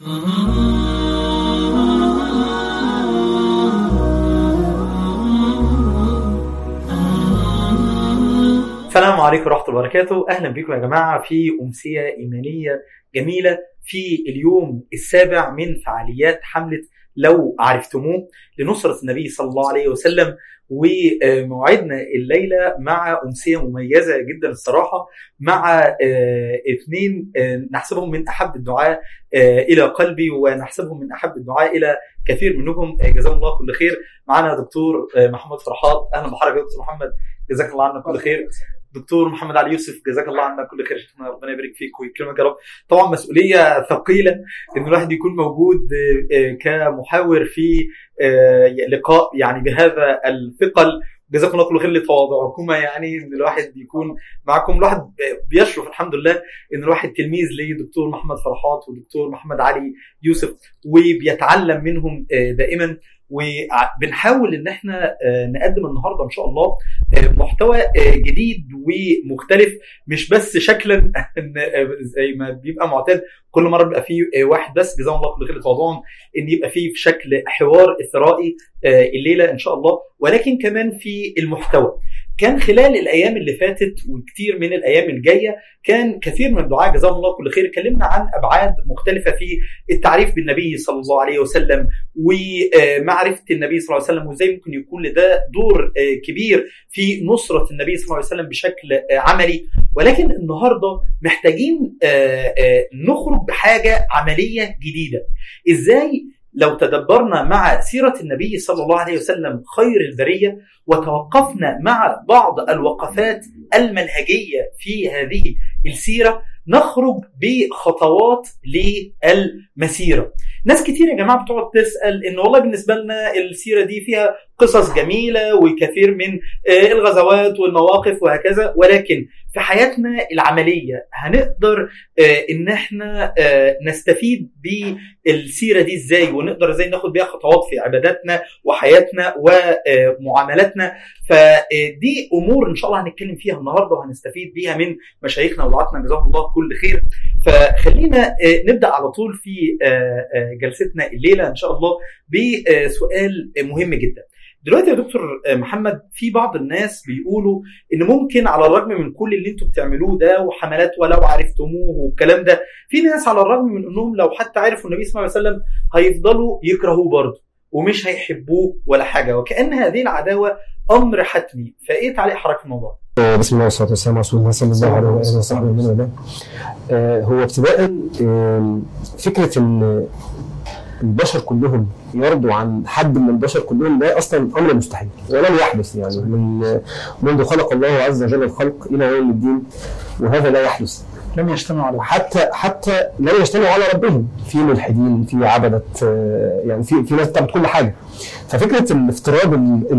السلام عليكم ورحمة الله وبركاته أهلا بكم يا جماعة في أمسية إيمانية جميلة في اليوم السابع من فعاليات حملة لو عرفتموه لنصرة النبي صلى الله عليه وسلم وموعدنا الليلة مع أمسية مميزة جدا الصراحة مع اثنين نحسبهم من أحب الدعاء إلى قلبي ونحسبهم من أحب الدعاء إلى كثير منهم جزاهم الله كل خير معنا دكتور محمد فرحات أهلا بحضرتك يا دكتور محمد جزاك الله عنا كل خير دكتور محمد علي يوسف جزاك الله عنا كل خير شيخنا ربنا يبارك فيك ويكرمك يا رب طبعا مسؤوليه ثقيله ان الواحد يكون موجود كمحاور في لقاء يعني بهذا الثقل جزاكم الله كل خير لتواضعكما يعني ان الواحد يكون معكم الواحد بيشرف الحمد لله ان الواحد تلميذ لدكتور محمد فرحات ودكتور محمد علي يوسف وبيتعلم منهم دائما وبنحاول ان احنا نقدم النهارده ان شاء الله محتوى جديد ومختلف مش بس شكلا زي ما بيبقى معتاد كل مره بيبقى فيه واحد بس جزاهم الله كل خير تواضعهم ان يبقى فيه في شكل حوار اثرائي الليله ان شاء الله ولكن كمان في المحتوى كان خلال الايام اللي فاتت وكتير من الايام الجايه كان كثير من الدعاء جزاهم الله كل خير اتكلمنا عن ابعاد مختلفه في التعريف بالنبي صلى الله عليه وسلم ومعرفه النبي صلى الله عليه وسلم وازاي ممكن يكون لده دور كبير في نصره النبي صلى الله عليه وسلم بشكل عملي ولكن النهارده محتاجين نخرج بحاجه عمليه جديده ازاي لو تدبرنا مع سيرة النبي صلى الله عليه وسلم خير البرية وتوقفنا مع بعض الوقفات المنهجية في هذه السيرة نخرج بخطوات للمسيرة ناس كتير يا جماعة بتقعد تسأل إن والله بالنسبة لنا السيرة دي فيها قصص جميلة وكثير من الغزوات والمواقف وهكذا ولكن في حياتنا العملية هنقدر إن احنا نستفيد بالسيرة دي إزاي ونقدر إزاي ناخد بيها خطوات في عباداتنا وحياتنا ومعاملاتنا فدي أمور إن شاء الله هنتكلم فيها النهاردة وهنستفيد بيها من مشايخنا ودعاتنا جزاهم الله كل خير فخلينا نبدأ على طول في جلستنا الليلة إن شاء الله بسؤال مهم جدا دلوقتي يا دكتور محمد في بعض الناس بيقولوا ان ممكن على الرغم من كل اللي انتم بتعملوه ده وحملات ولو عرفتموه والكلام ده في ناس على الرغم من انهم لو حتى عرفوا النبي صلى الله عليه وسلم هيفضلوا يكرهوه برضه ومش هيحبوه ولا حاجه وكان هذه العداوه امر حتمي فايه تعليق حضرتك في الموضوع؟ بسم الله والصلاه والسلام على رسول الله صلى الله عليه واله وصحبه ومن والاه. هو ابتداء فكره ان البشر كلهم يرضوا عن حد من البشر كلهم ده اصلا امر مستحيل ولن يحدث يعني من منذ خلق الله عز وجل الخلق الى يوم الدين وهذا لا يحدث لم يجتمعوا على حتى حتى لم يجتمعوا على ربهم في ملحدين في عبده يعني في في ناس بتعبد كل حاجه ففكره الافتراض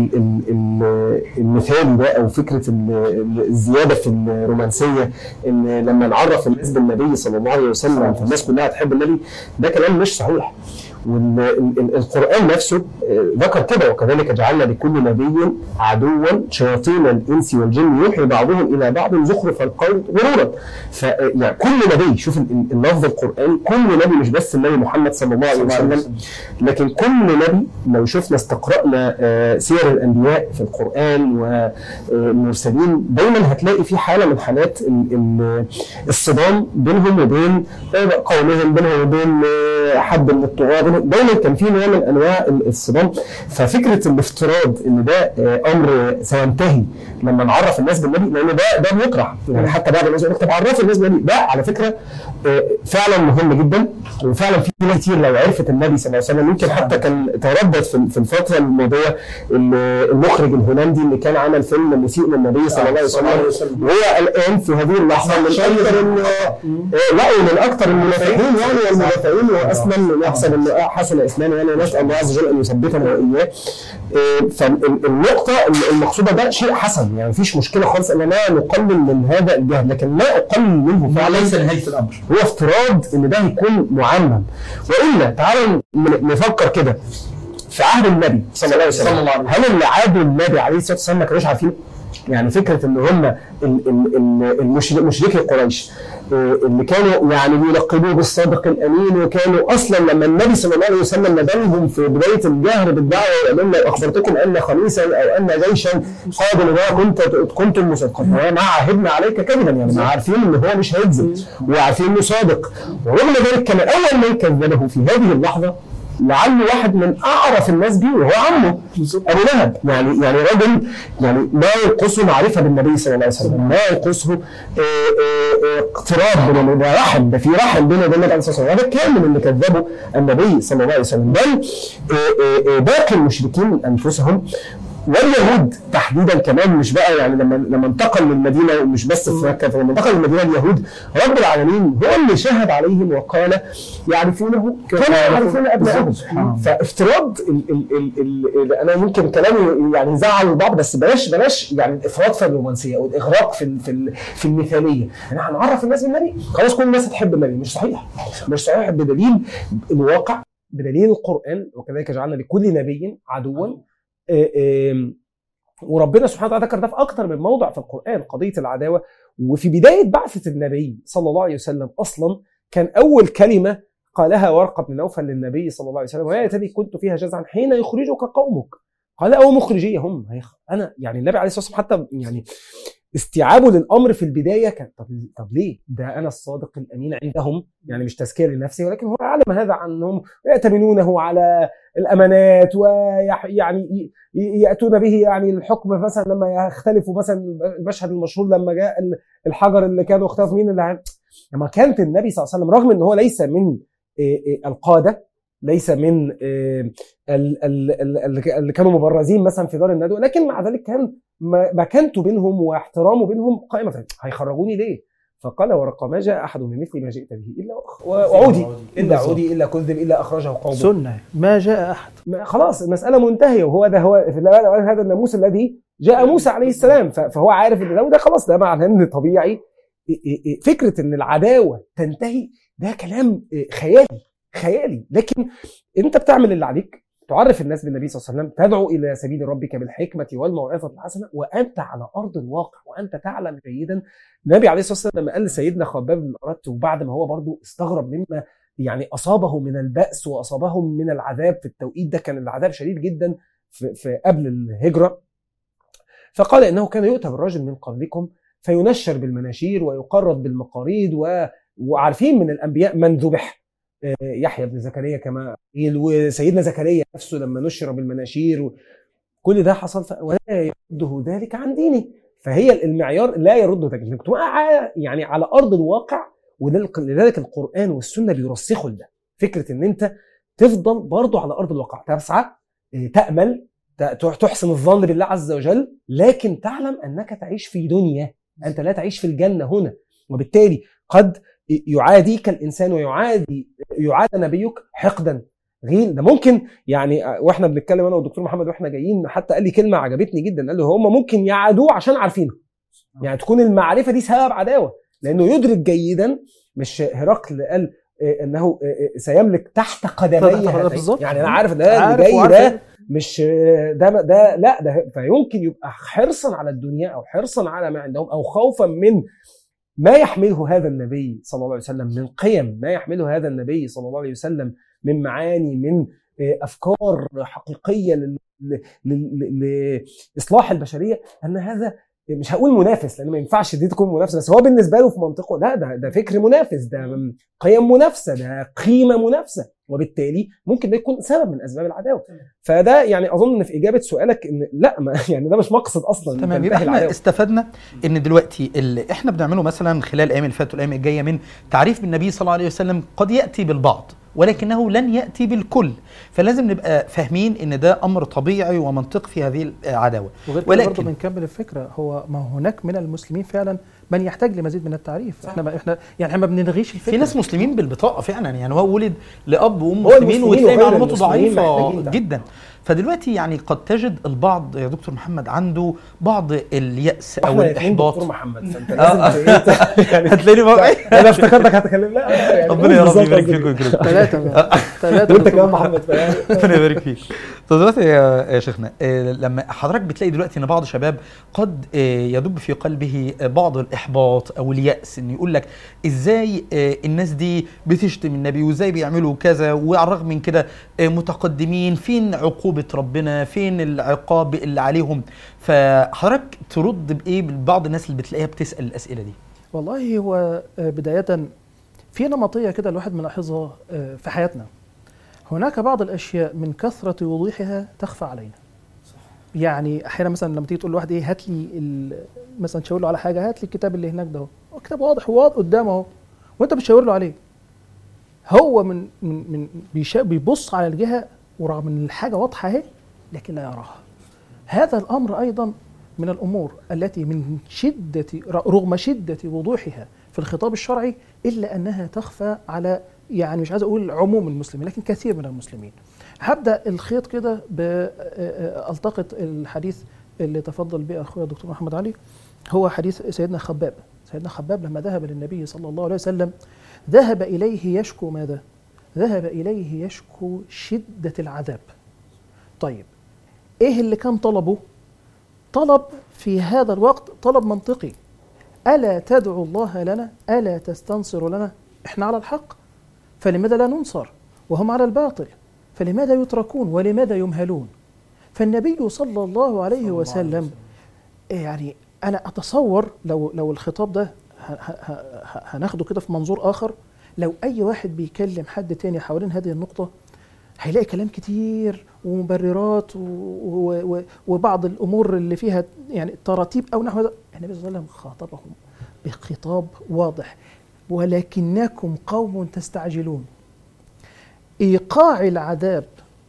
المثالي ده او فكره الزياده في الرومانسيه ان لما نعرف الناس بالنبي صلى الله عليه وسلم فالناس كلها تحب النبي ده كلام مش صحيح والقرآن نفسه ذكر كده وكذلك جعلنا لكل نبي عدوا شياطين الإنس والجن يوحي بعضهم إلى بعض زخرف القول غرورا فيعني كل نبي شوف اللفظ القرآن كل نبي مش بس النبي محمد صلى الله عليه وسلم لكن كل نبي لو شفنا استقرأنا سير الأنبياء في القرآن والمرسلين دايما هتلاقي في حالة من حالات الصدام بينهم وبين قومهم بينهم وبين حد من الطغاة دايما كان في نوع من انواع الصدام ففكره الافتراض ان ده امر سينتهي لما نعرف الناس بالنبي لان ده ده بيكره يعني حتى بعض الناس يقول لك طب عرفوا الناس بالنبي ده على فكره فعلا مهم جدا وفعلا في ناس كتير لو عرفت النبي صلى الله عليه وسلم يمكن حتى كان تردد في الفتره الماضيه المخرج الهولندي اللي كان عمل فيلم مسيء للنبي صلى الله عليه وسلم وهو الان في هذه اللحظه من اكثر لا من اكثر المنافقين يعني والمدافعين واصلا من احسن انه حسن اسلامه يعني نسال الله عز وجل ان يثبتنا واياه فالنقطه المقصوده ده شيء حسن يعني مفيش مشكله خالص ان لا نقلل من هذا الجهل لكن لا اقلل منه فعلا ليس نهايه الامر هو افتراض ان ده هيكون معمم والا تعالوا نفكر كده في عهد النبي صلى الله عليه وسلم هل اللي عادوا النبي عليه الصلاه والسلام ما كانوش عارفين؟ يعني فكره ان هم ال- ال- ال- المشر- مشركي قريش آه، اللي كانوا يعني بيلقبوه بالصادق الامين وكانوا اصلا لما النبي صلى الله عليه وسلم ندمهم في بدايه الجهر بالدعوه وقال لهم اخبرتكم ان خميسا او ان جيشا قادم ما كنت كنتم مصدقين وما عهدنا عليك كذبا يعني ما عارفين ان هو مش هيكذب وعارفين انه صادق ورغم ذلك كان اول من كذبه في هذه اللحظه لعل واحد من اعرف الناس بيه وهو عمه ابو لهب يعني يعني رجل يعني ما ينقصه معرفه بالنبي صلى الله عليه وسلم ما ينقصه آه، آه، آه، اقتراب بين ده رحم ده في رحم بينه وبين النبي عليه الصلاه والسلام هذا كان من اللي كذبوا النبي صلى الله عليه وسلم بل آه، آه، آه، باقي المشركين انفسهم واليهود تحديدا كمان مش بقى يعني لما لما انتقل من المدينه ومش بس في مكه فلما انتقل من المدينه اليهود رب العالمين هو اللي شهد عليهم وقال يعرفونه كما يعرفون ابنائهم فافتراض ال ال ال ال ال انا يمكن كلامي يعني يزعل البعض بس بلاش بلاش يعني الافراط في الرومانسيه او الاغراق في ال- في ال- في المثاليه احنا هنعرف الناس بالنبي خلاص كل الناس هتحب النبي مش صحيح مش صحيح بدليل الواقع بدليل القران وكذلك جعلنا لكل نبي عدوا آه، آم، وربنا سبحانه وتعالى ذكر ده في اكثر من موضع في القران قضيه العداوه وفي بدايه بعثه النبي صلى الله عليه وسلم اصلا كان اول كلمه قالها ورقه بن نوفل للنبي صلى الله عليه وسلم ويا ليتني كنت فيها جزعا حين يخرجك قومك قال او مخرجي هم هيخ- انا يعني النبي عليه الصلاه والسلام حتى يعني استيعابه للامر في البدايه كان طب طب ليه؟ ده انا الصادق الامين عندهم يعني مش تزكيه لنفسي ولكن هو علم هذا عنهم يأتمنونه على الامانات ويعني ياتون به يعني الحكم مثلا لما يختلفوا مثلا المشهد المشهور لما جاء ال- الحجر اللي كانوا اختلفوا مين اللي ه- لما كانت النبي صلى الله عليه وسلم رغم ان هو ليس من إيه، إيه، القاده ليس من إيه، ال- ال- ال- اللي كانوا مبرزين مثلا في دار الندوه لكن مع ذلك كان م- مكانته بينهم واحترامه بينهم قائمه فيه. هيخرجوني ليه؟ فقال ورقة ما جاء احد من مثل ما جئت به الا وأخ- وعودي الا عودي الا كذب الا اخرجه قومه سنه ما جاء احد ما- خلاص المساله منتهيه وهو ده هو في الأول هذا الناموس الذي جاء موسى عليه السلام ف- فهو عارف ان ده وده خلاص ده معناه ان طبيعي إيه إيه إيه فكره ان العداوه تنتهي ده كلام إيه خيالي خيالي لكن انت بتعمل اللي عليك تعرف الناس بالنبي صلى الله عليه وسلم تدعو الى سبيل ربك بالحكمه والموعظه الحسنه وانت على ارض الواقع وانت تعلم جيدا النبي عليه الصلاه والسلام لما قال لسيدنا خباب بن اردت وبعد ما هو برضه استغرب مما يعني اصابه من الباس واصابهم من العذاب في التوقيت ده كان العذاب شديد جدا في, في قبل الهجره فقال انه كان يؤتى بالرجل من قبلكم فينشر بالمناشير ويقرض بالمقاريض و... وعارفين من الانبياء من ذبح آه، يحيى بن زكريا كما قيل وسيدنا زكريا نفسه لما نشر بالمناشير و... كل ده حصل ف... ولا يرده ذلك عن دينه فهي المعيار لا يرده ذلك انك تبقى ع- يعني على ارض الواقع ولذلك لذلك القران والسنه بيرسخوا لده فكره ان انت تفضل برضه على ارض الواقع تسعى آه، تامل ت- تحسن الظن بالله عز وجل لكن تعلم انك تعيش في دنيا انت لا تعيش في الجنه هنا وبالتالي قد يعاديك الانسان ويعادي يعاد نبيك حقدا غيل ده ممكن يعني واحنا بنتكلم انا والدكتور محمد واحنا جايين حتى قال لي كلمه عجبتني جدا قال له هم ممكن يعادوه عشان عارفينه يعني تكون المعرفه دي سبب عداوه لانه يدرك جيدا مش هرقل قال آه، انه آه، آه، سيملك تحت قدمي تحت قدمي هاتين. بالظبط. يعني انا عارف ان ده اللي عارف جاي وعارف ده مش ده ده لا ده فيمكن يبقى حرصا على الدنيا او حرصا على ما عندهم او خوفا من ما يحمله هذا النبي صلى الله عليه وسلم من قيم ما يحمله هذا النبي صلى الله عليه وسلم من معاني من آه، افكار حقيقيه لل- ل- ل- لاصلاح البشريه ان هذا مش هقول منافس لان ما ينفعش دي تكون منافسه بس هو بالنسبه له في منطقه لا ده ده فكر منافس ده قيم منافسه ده قيمه منافسه وبالتالي ممكن ده يكون سبب من اسباب العداوه فده يعني اظن ان في اجابه سؤالك ان لا ما يعني ده مش مقصد اصلا تمام تنتهي يبقى احنا العداوة. استفدنا ان دلوقتي اللي احنا بنعمله مثلا خلال الايام اللي فاتت والايام الجايه من تعريف بالنبي صلى الله عليه وسلم قد ياتي بالبعض ولكنه لن ياتي بالكل فلازم نبقى فاهمين ان ده امر طبيعي ومنطق في هذه العداوه وغير كده ولكن- برضه بنكمل الفكره هو ما هناك من المسلمين فعلا من يحتاج لمزيد من التعريف احنا ما احنا يعني احنا ما بنلغيش الفكره في ناس مسلمين بالبطاقه فعلا يعني هو ولد لاب وام هو مسلمين المسلمين وتلاقي وغير معلوماته المسلمين ضعيفه محتاجين ده. جدا فدلوقتي يعني قد تجد البعض يا دكتور محمد عنده بعض اليأس او احنا الاثنين الاحباط دكتور محمد فانت آه. لازم ت- يعني هتلاقيني بقى انا افتكرتك هتكلم لا يعني ربنا يا رب بالظبط يبارك قصدي. فيكم ويكرمكم ثلاثه ثلاثه وانت كمان محمد فاهم؟ ربنا يبارك فيك طب دلوقتي يا يا شيخنا آه، لما حضرتك بتلاقي دلوقتي ان بعض الشباب قد آه، يدب في قلبه آه، بعض الاحباط او الياس ان يقول لك ازاي آه، الناس دي بتشتم النبي وازاي بيعملوا كذا وعلى الرغم من كده آه، متقدمين فين عقوبه ربنا فين العقاب اللي عليهم فحضرتك ترد بايه لبعض الناس اللي بتلاقيها بتسال الاسئله دي والله هو آه، بداية في نمطية كده الواحد ملاحظها آه، في حياتنا هناك بعض الأشياء من كثرة وضوحها تخفى علينا يعني أحيانا مثلا لما تيجي تقول لواحد إيه هات لي ال- مثلا تشاور له على حاجة هات لي الكتاب اللي هناك ده اهو هو الكتاب واضح واضح قدامه اهو وأنت بتشاور له عليه هو من من من بيشا- بيبص على الجهة ورغم ان الحاجة واضحة اهي لكن لا يراها هذا الأمر أيضا من الأمور التي من شدة رغم شدة وضوحها في الخطاب الشرعي إلا أنها تخفى على يعني مش عايز أقول عموم المسلمين لكن كثير من المسلمين هبدأ الخيط كده بألتقط الحديث اللي تفضل به أخويا الدكتور محمد علي هو حديث سيدنا خباب سيدنا خباب لما ذهب للنبي صلى الله عليه وسلم ذهب إليه يشكو ماذا؟ ذهب إليه يشكو شدة العذاب طيب إيه اللي كان طلبه؟ طلب في هذا الوقت طلب منطقي ألا تدعو الله لنا ألا تستنصر لنا إحنا على الحق فلماذا لا ننصر وهم على الباطل فلماذا يتركون ولماذا يمهلون فالنبي صلى الله عليه وسلم يعني أنا أتصور لو لو الخطاب ده ه- ه- ه- هناخده كده في منظور آخر لو أي واحد بيكلم حد تاني حوالين هذه النقطة هيلاقي كلام كتير ومبررات و- و- و- وبعض الامور اللي فيها يعني تراتيب او نحو ذلك النبي صلى الله عليه وسلم خاطبهم بخطاب واضح ولكنكم قوم تستعجلون ايقاع العذاب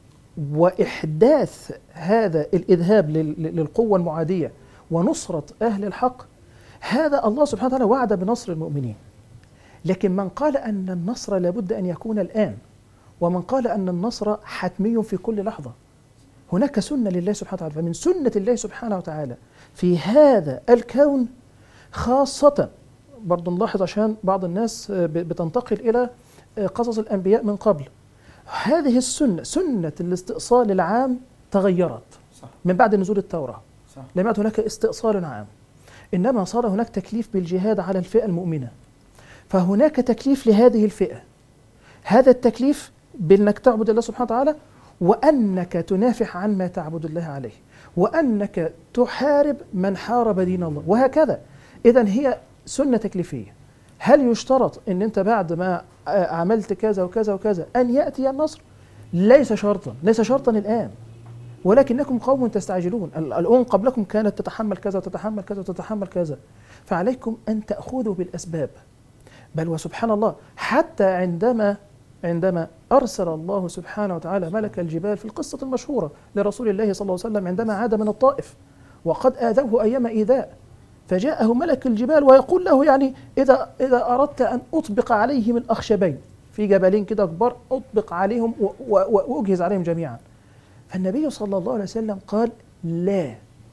واحداث هذا الاذهاب لل- للقوه المعاديه ونصره اهل الحق هذا الله سبحانه وتعالى وعد بنصر المؤمنين لكن من قال ان النصر لابد ان يكون الان ومن قال أن النصر حتمي في كل لحظة هناك سنة لله سبحانه وتعالى فمن سنة الله سبحانه وتعالى في هذا الكون خاصة برضو نلاحظ عشان بعض الناس آه، ب- بتنتقل إلى آه، قصص الأنبياء من قبل هذه السنة سنة الاستئصال العام تغيرت صح. من بعد نزول التوراة صح. لم يعد هناك استئصال عام إنما صار هناك تكليف بالجهاد على الفئة المؤمنة فهناك تكليف لهذه الفئة هذا التكليف بأنك تعبد الله سبحانه وتعالى وأنك تنافح عن ما تعبد الله عليه وأنك تحارب من حارب دين الله وهكذا إذا هي سنة تكليفية هل يشترط أن أنت بعد ما آه، عملت كذا وكذا وكذا أن يأتي النصر ليس شرطا ليس شرطا الآن ولكنكم قوم تستعجلون ال- الأمم قبلكم كانت تتحمل كذا وتتحمل كذا وتتحمل كذا فعليكم أن تأخذوا بالأسباب بل وسبحان الله حتى عندما عندما أرسل الله سبحانه وتعالى ملك الجبال في القصة المشهورة لرسول الله صلى الله عليه وسلم عندما عاد من الطائف وقد آذوه أيام إيذاء فجاءه ملك الجبال ويقول له يعني إذا إذا أردت أن أطبق عليهم الأخشبين في جبلين كده كبار أطبق عليهم و- و- وأجهز عليهم جميعا فالنبي صلى الله عليه وسلم قال لا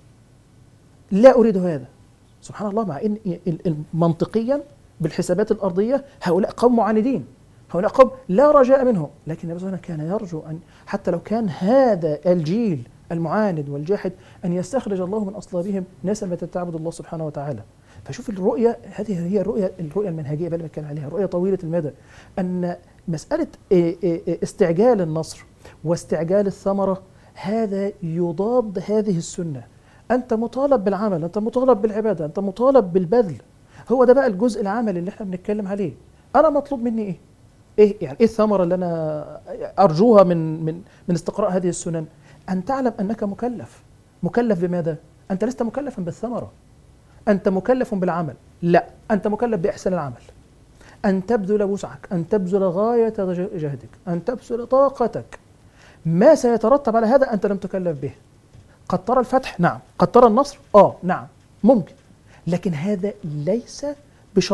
لا أريد هذا سبحان الله مع إن ال- ال- منطقيا بالحسابات الأرضية هؤلاء قوم معاندين هؤلاء قوم لا رجاء منهم لكن النبي صلى الله عليه وسلم كان يرجو أن حتى لو كان هذا الجيل المعاند والجاحد أن يستخرج الله من أصلابهم ناسا تعبد الله سبحانه وتعالى فشوف الرؤية هذه هي الرؤية الرؤية المنهجية بقى اللي بتكلم عليها رؤية طويلة المدى أن مسألة إيه إيه إيه استعجال النصر واستعجال الثمرة هذا يضاد هذه السنة أنت مطالب بالعمل أنت مطالب بالعبادة أنت مطالب بالبذل هو ده بقى الجزء العملي اللي احنا بنتكلم عليه أنا مطلوب مني إيه؟ إيه يعني إيه الثمرة اللي أنا أرجوها من من من استقراء هذه السنن؟ أن تعلم أنك مكلف مكلف بماذا؟ أنت لست مكلفا بالثمرة أنت مكلف بالعمل لا أنت مكلف بإحسان العمل أن تبذل وسعك أن تبذل غاية جهدك أن تبذل طاقتك ما سيترتب على هذا أنت لم تكلف به قد ترى الفتح نعم قد ترى النصر آه نعم ممكن لكن هذا ليس بشرط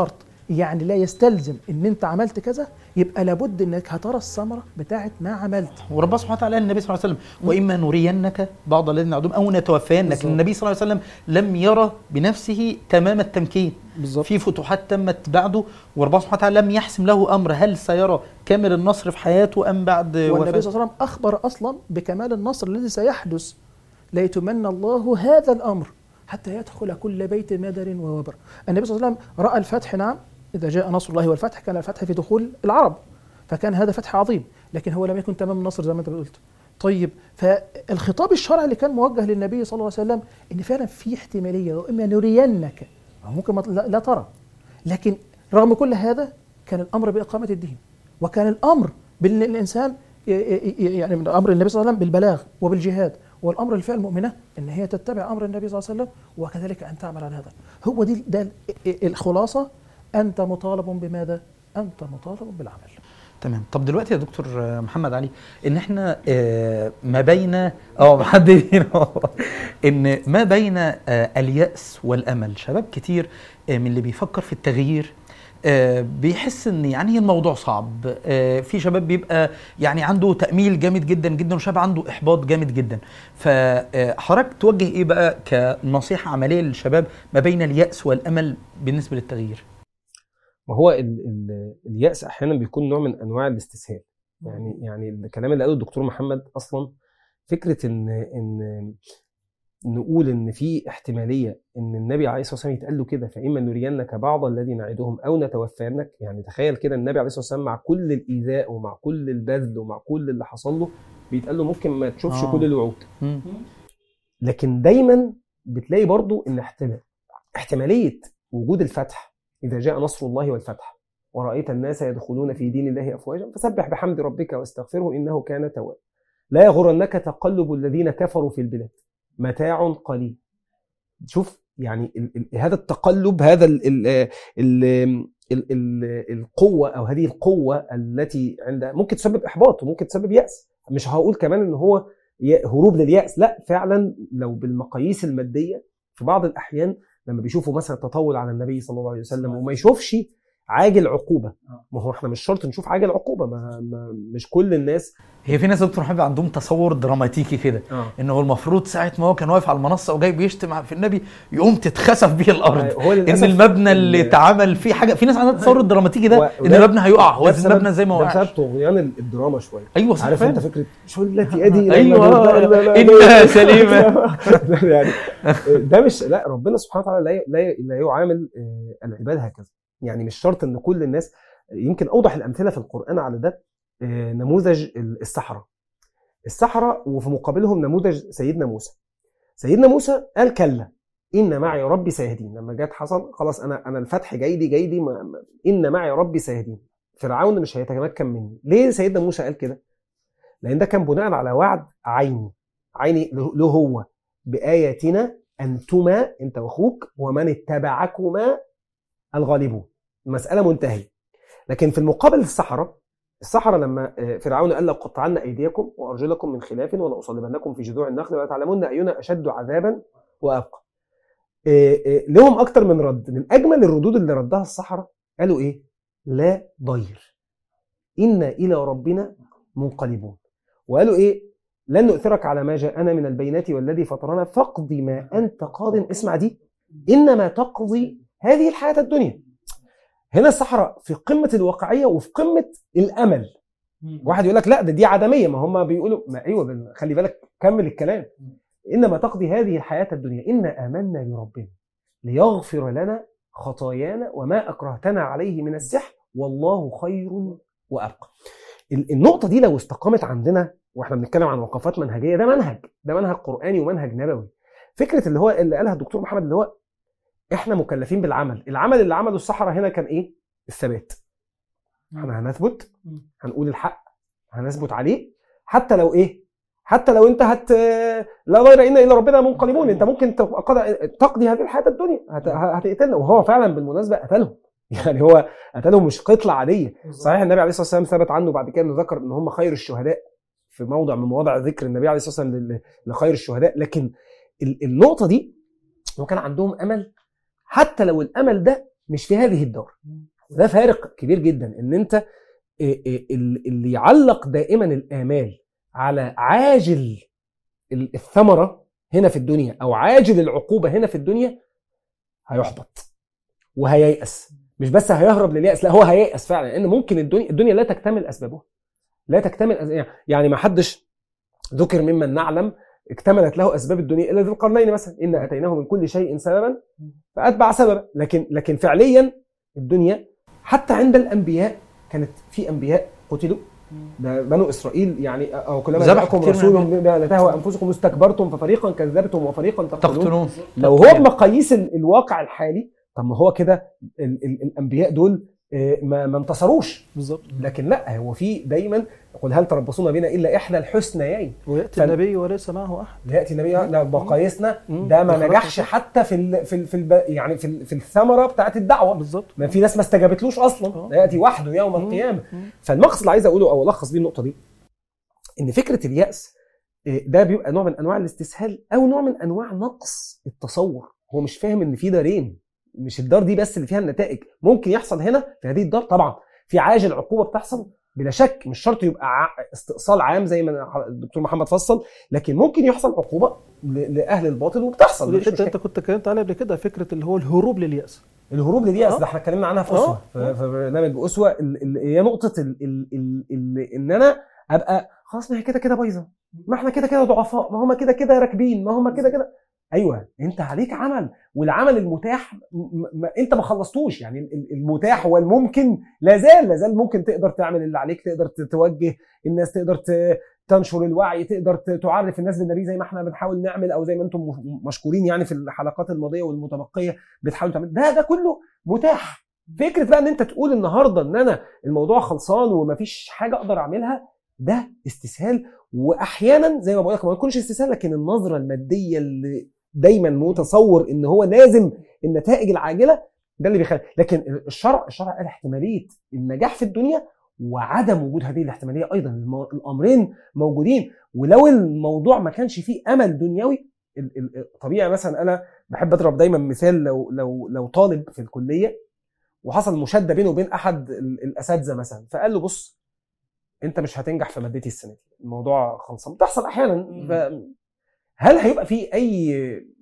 يعني لا يستلزم ان انت عملت كذا يبقى لابد انك هترى الثمره بتاعت ما عملت وربنا سبحانه وتعالى قال للنبي صلى الله عليه وسلم واما نرينك بعض الذين نعدهم او نتوفينك بالظبط. النبي صلى الله عليه وسلم لم يرى بنفسه تمام التمكين بالظبط في فتوحات تمت بعده وربنا سبحانه وتعالى لم يحسم له امر هل سيرى كامل النصر في حياته ام بعد والنبي وفاته صلى الله عليه وسلم اخبر اصلا بكمال النصر الذي سيحدث ليتمنى الله هذا الامر حتى يدخل كل بيت مدر ووبر النبي صلى الله عليه وسلم راى الفتح نعم اذا جاء نصر الله والفتح كان الفتح في دخول العرب فكان هذا فتح عظيم لكن هو لم يكن تمام النصر زي ما انت قلت طيب فالخطاب الشرعي اللي كان موجه للنبي صلى الله عليه وسلم ان فعلا في احتماليه واما نرينك أو ممكن ما لا لا ترى لكن رغم كل هذا كان الامر باقامه الدين وكان الامر بان الانسان ي- ي- يعني من امر النبي صلى الله عليه وسلم بالبلاغ وبالجهاد والامر للفئه المؤمنه ان هي تتبع امر النبي صلى الله عليه وسلم وكذلك ان تعمل على هذا هو دي ده ال- الخلاصه انت مطالب بماذا؟ انت مطالب بالعمل تمام طب دلوقتي يا دكتور آه، محمد علي ان احنا آه، ما بين اه محددين أهو. ان ما بين آه، اليأس والامل شباب كتير آه، من اللي بيفكر في التغيير آه، بيحس ان يعني الموضوع صعب آه، في شباب بيبقى يعني عنده تأميل جامد جدا جدا وشباب عنده احباط جامد جدا فحضرتك توجه ايه بقى كنصيحة عملية للشباب ما بين اليأس والامل بالنسبة للتغيير ما هو ال ال اليأس احيانا بيكون نوع من انواع الاستسهال يعني يعني الكلام اللي قاله الدكتور محمد اصلا فكره ان ان نقول ان في احتماليه ان النبي عليه الصلاه والسلام يتقال له كده فاما نرينك بعض الذي نعدهم او نتوفينك يعني تخيل كده النبي عليه الصلاه والسلام مع كل الايذاء ومع كل البذل ومع كل اللي حصل له بيتقال له ممكن ما تشوفش آه. كل الوعود مم. لكن دايما بتلاقي برضو ان احتمال احتماليه وجود الفتح اذا جاء نصر الله والفتح ورايت الناس يدخلون في دين الله افواجا فسبح بحمد ربك واستغفره انه كان توابا لا يغرنك تقلب الذين كفروا في البلاد متاع قليل شوف يعني ال ال هذا التقلب هذا ال ال ال ال ال القوه او هذه القوه التي عند ممكن تسبب احباط وممكن تسبب ياس مش هقول كمان ان هو ي- هروب لليأس لا فعلا لو بالمقاييس المادية في بعض الأحيان لما بيشوفوا مثلا تطول على النبي صلى الله عليه وسلم وما يشوفش عاجل عقوبة ما هو احنا مش شرط نشوف عاجل عقوبة ما, ما مش كل الناس هي في ناس يا دكتور محمد عندهم تصور دراماتيكي كده اه ان هو المفروض ساعه ما هو كان واقف على المنصه وجاي بيشتم في النبي يقوم تتخسف بيه الارض هو ان للأسف المبنى اللي ال- اتعمل فيه حاجه في ناس عندها التصور الدراماتيكي و- ده ان وده- المبنى هيقع هو ده بسبب- المبنى زي ما ده بسبب وقعش طغيان الدراما شوية ايوه صح عارف فعلا. انت فكرة شو التي ادي أيوة، إنها سليمة. يعني ده مش لا ربنا سبحانه وتعالى لا ي- لا ي- لا يعامل آه، العباد هكذا يعني مش شرط ان كل الناس يمكن اوضح الامثله في القران على ده آه، نموذج السحره السحره وفي مقابلهم نموذج سيدنا موسى سيدنا موسى قال كلا ان معي ربي سيهدين لما جت حصل خلاص انا انا الفتح جاي لي جاي لي ما- ما- ان معي ربي سيهدين فرعون مش هيتمكن مني ليه سيدنا موسى قال كده لان ده كان بناء على وعد عيني عيني له له هو باياتنا انتما انت واخوك ومن اتبعكما الغالبون المساله منتهيه لكن في المقابل السحره السحرة لما آه، فرعون قال لأقطعن أيديكم وأرجلكم من خلاف ولأصلبنكم في جذوع النخل ولتعلمن أينا أشد عذابا وأبقى. آه، آه، لهم أكتر من رد، من أجمل الردود اللي ردها السحرة قالوا إيه؟ لا ضير. إنا إلى ربنا منقلبون. وقالوا إيه؟ لن نؤثرك على ما جاءنا من البينات والذي فطرنا فاقض ما أنت قاض اسمع دي إنما تقضي هذه الحياة الدنيا. هنا السحرة في قمة الواقعية وفي قمة الأمل. واحد يقول لك لا ده دي عدميه ما هم بيقولوا ما ايوه بل- خلي بالك كمل الكلام انما تقضي هذه الحياه الدنيا انا امنا بربنا ليغفر لنا خطايانا وما اكرهتنا عليه من السحر والله خير وابقى ال- النقطه دي لو استقامت عندنا واحنا بنتكلم عن وقفات منهجيه ده منهج ده منهج قراني ومنهج نبوي فكره اللي هو اللي قالها الدكتور محمد اللي هو احنا مكلفين بالعمل العمل اللي عمله السحره هنا كان ايه الثبات احنا هنثبت هنقول الحق هنثبت عليه حتى لو ايه حتى لو انت هت لا ضير الا الى ربنا منقلبون انت ممكن تبقى قضى- تقضي هذه الحياه الدنيا هت... هتقتلنا وهو فعلا بالمناسبه قتلهم يعني هو قتلهم مش قتله عاديه صحيح النبي عليه الصلاه والسلام ثبت عنه بعد كده انه ذكر ان هم خير الشهداء في موضع من مواضع ذكر النبي عليه الصلاه والسلام لل- لخير الشهداء لكن ال- النقطه دي هو كان عندهم امل حتى لو الامل ده مش في هذه الدار وده فارق كبير جدا ان انت إيه إيه ال- اللي يعلق دائما الامال على عاجل ال- الثمره هنا في الدنيا او عاجل العقوبه هنا في الدنيا هيحبط وهييأس مش بس هيهرب لليأس لا هو هييأس فعلا لان ممكن الدنيا الدنيا لا تكتمل اسبابها لا تكتمل أس- يعني ما حدش ذكر ممن نعلم اكتملت له اسباب الدنيا الا ذو القرنين مثلا ان اتيناه من كل شيء سببا فاتبع سببا لكن لكن فعليا الدنيا حتى عند الانبياء كانت في انبياء قتلوا ده بنو اسرائيل يعني او كلما ذبحوا جاءكم كتير من رسول بما لا تهوى انفسكم استكبرتم ففريقا كذبتم وفريقا تقتلون تقتلون لو هو بمقاييس ال- الواقع الحالي طب ما هو كده ال- ال- الانبياء دول آه، ما ما انتصروش بالظبط لكن لا هو في دايما يقول هل تربصون بنا الا احدى الحسنيين وياتي فال- النبي وليس معه احد ياتي النبي لا بمقاييسنا مم. ده ما بخلاف نجحش الصح. حتى في ال في ال في الب يعني في, ال في الثمره بتاعت الدعوه بالظبط ما في ناس ما استجابتلوش اصلا آه. ده ياتي وحده يوم مم. القيامه مم. فالمقصد اللي عايز اقوله او الخص بيه النقطه دي ان فكره الياس آه، ده بيبقى نوع من انواع الاستسهال او نوع من انواع نقص التصور هو مش فاهم ان في دارين مش الدار دي بس اللي فيها النتائج ممكن يحصل هنا في هذه الدار طبعا في عاجل عقوبه بتحصل بلا شك مش شرط يبقى ع- استئصال عام زي ما الدكتور محمد فصل لكن ممكن يحصل عقوبه ل- لاهل الباطل وبتحصل ودي مفيش انت مشكلة. انت كنت اتكلمت عليها قبل كده فكره اللي هو الهروب للياس الهروب للياس آه. ده احنا اتكلمنا عنها في آه. اسوه في في برنامج اسوه ال- ال- هي نقطه ال ال ال ال ان انا ابقى خلاص ما هي كده كده بايظه ما احنا كده كده ضعفاء ما هم كده كده راكبين ما هم كده كده ايوه انت عليك عمل والعمل المتاح م- م- انت ما خلصتوش يعني ال- ال- المتاح والممكن لا زال لا زال ممكن تقدر تعمل اللي عليك تقدر ت- توجه الناس تقدر ت- تنشر الوعي تقدر ت- تعرف الناس بالنبي زي ما احنا بنحاول نعمل او زي ما انتم م- مشكورين يعني في الحلقات الماضيه والمتبقيه بتحاولوا تعملوا ده ده كله متاح فكره بقى ان انت تقول النهارده ان انا الموضوع خلصان ومفيش حاجه اقدر اعملها ده استسهال واحيانا زي ما بقول لك ما يكونش استسهال لكن النظره الماديه اللي دايما متصور ان هو لازم النتائج العاجله ده اللي بيخلي لكن الشرع الشرع قال احتماليه النجاح في الدنيا وعدم وجود هذه الاحتماليه ايضا المو- الامرين موجودين ولو الموضوع ما كانش فيه امل دنيوي ال- ال- طبيعي مثلا انا بحب اضرب دايما مثال لو لو لو طالب في الكليه وحصل مشاده بينه وبين احد ال- الاساتذه مثلا فقال له بص انت مش هتنجح في مادتي السنه دي الموضوع خلصان بتحصل احيانا ف- هل هيبقى في اي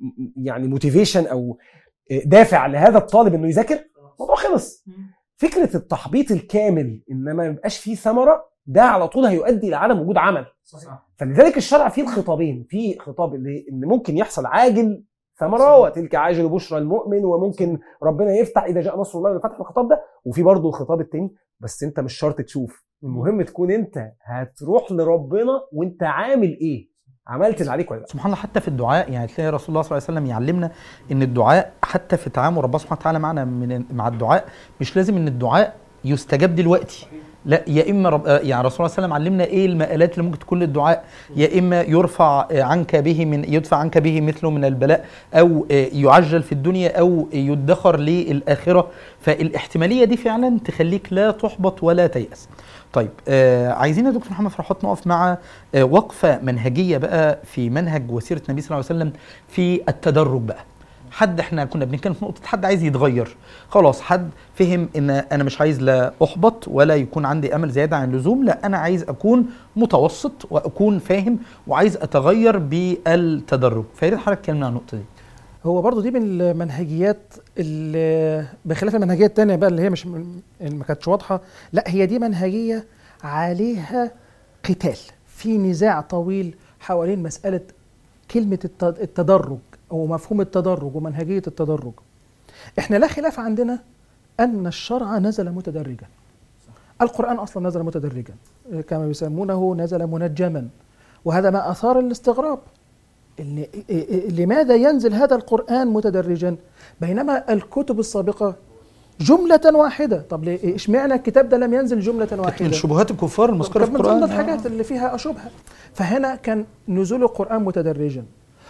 يعني موتيفيشن او دافع لهذا الطالب انه يذاكر الموضوع خلص فكره التحبيط الكامل ان ما يبقاش فيه ثمره ده على طول هيؤدي لعدم وجود عمل فلذلك الشرع فيه الخطابين في خطاب اللي ان ممكن يحصل عاجل ثمره وتلك عاجل بشرى المؤمن وممكن ربنا يفتح اذا جاء نصر الله وفتح الخطاب ده وفي برضه الخطاب التاني بس انت مش شرط تشوف المهم تكون انت هتروح لربنا وانت عامل ايه عملت اللي عليك ولا لا سبحان الله حتى في الدعاء يعني تلاقي رسول الله صلى الله عليه وسلم يعلمنا ان الدعاء حتى في تعامل ربنا سبحانه وتعالى معنا من مع الدعاء مش لازم ان الدعاء يستجاب دلوقتي لا يا اما رب يعني رسول الله صلى الله عليه وسلم علمنا ايه المآلات اللي ممكن تكون للدعاء يا اما يرفع عنك به من يدفع عنك به مثله من البلاء او يعجل في الدنيا او يدخر للاخره فالاحتماليه دي فعلا تخليك لا تحبط ولا تيأس طيب آه عايزين يا دكتور محمد فرحات نقف مع آه وقفه منهجيه بقى في منهج وسيره النبي صلى الله عليه وسلم في التدرج بقى حد احنا كنا بنتكلم في نقطه حد عايز يتغير خلاص حد فهم ان انا مش عايز لا احبط ولا يكون عندي امل زياده عن اللزوم لا انا عايز اكون متوسط واكون فاهم وعايز اتغير بالتدرج فيا ريت حضرتك تكلمنا عن النقطه دي هو برضو دي من المنهجيات اللي بخلاف المنهجيه التانية بقى اللي هي مش اللي ما كانتش واضحه لا هي دي منهجيه عليها قتال في نزاع طويل حوالين مساله كلمه الت- التدرج او مفهوم التدرج ومنهجيه التدرج احنا لا خلاف عندنا ان الشرع نزل متدرجا القران اصلا نزل متدرجا كما يسمونه نزل منجما وهذا ما اثار الاستغراب إن لماذا ينزل هذا القرآن متدرجا بينما الكتب السابقة جملة واحدة طب ليه اشمعنى الكتاب ده لم ينزل جملة من واحدة شبهات الكفار المذكره في كانت من ضمن القران الحاجات اللي فيها شبهة فهنا كان نزول القرآن متدرجا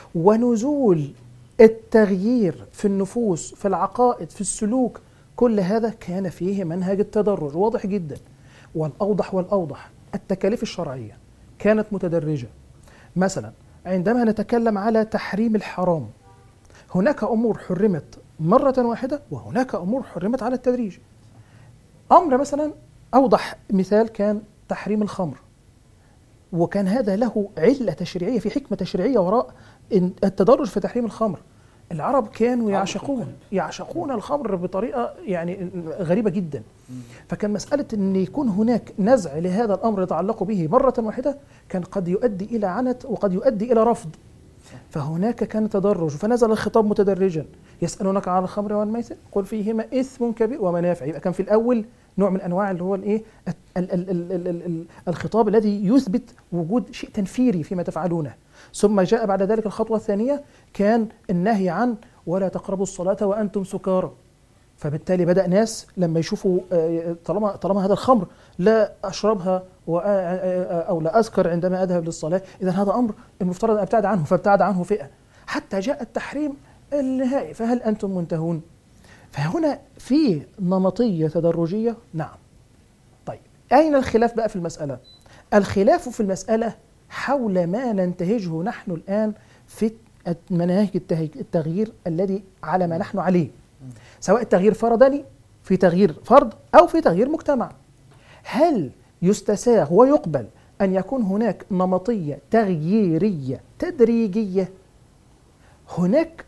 ونزول التغيير في النفوس في العقائد في السلوك كل هذا كان فيه منهج التدرج واضح جدا والأوضح والأوضح التكاليف الشرعية كانت متدرجة مثلا عندما نتكلم على تحريم الحرام هناك امور حرمت مره واحده وهناك امور حرمت على التدريج امر مثلا اوضح مثال كان تحريم الخمر وكان هذا له عله تشريعيه في حكمه تشريعيه وراء إن- التدرج في تحريم الخمر العرب كانوا يعشقون يعشقون الخمر بطريقه يعني غريبه جدا فكان مساله ان يكون هناك نزع لهذا الامر يتعلق به مره واحده كان قد يؤدي الى عنت وقد يؤدي الى رفض فهناك كان تدرج فنزل الخطاب متدرجا يسألونك عن الخمر والميسر قل فيهما إثم كبير ومنافع يبقى كان في الأول نوع من أنواع اللي هو الإيه ال- ال- ال- ال- ال- ال- ال- الخطاب الذي يثبت وجود شيء تنفيري فيما تفعلونه ثم جاء بعد ذلك الخطوة الثانية كان النهي عن ولا تقربوا الصلاة وأنتم سكارى فبالتالي بدأ ناس لما يشوفوا آه، طالما طالما هذا الخمر لا أشربها وأ- أو لا أسكر عندما أذهب للصلاة إذا هذا أمر المفترض أن أبتعد عنه فابتعد عنه فئة حتى جاء التحريم النهائي فهل أنتم منتهون فهنا في نمطية تدرجية نعم طيب أين الخلاف بقى في المسألة الخلاف في المسألة حول ما ننتهجه نحن الآن في مناهج التهي- التغيير الذي على ما نحن عليه سواء تغيير فرداني في تغيير فرد أو في تغيير مجتمع هل يستساغ ويقبل أن يكون هناك نمطية تغييرية تدريجية هناك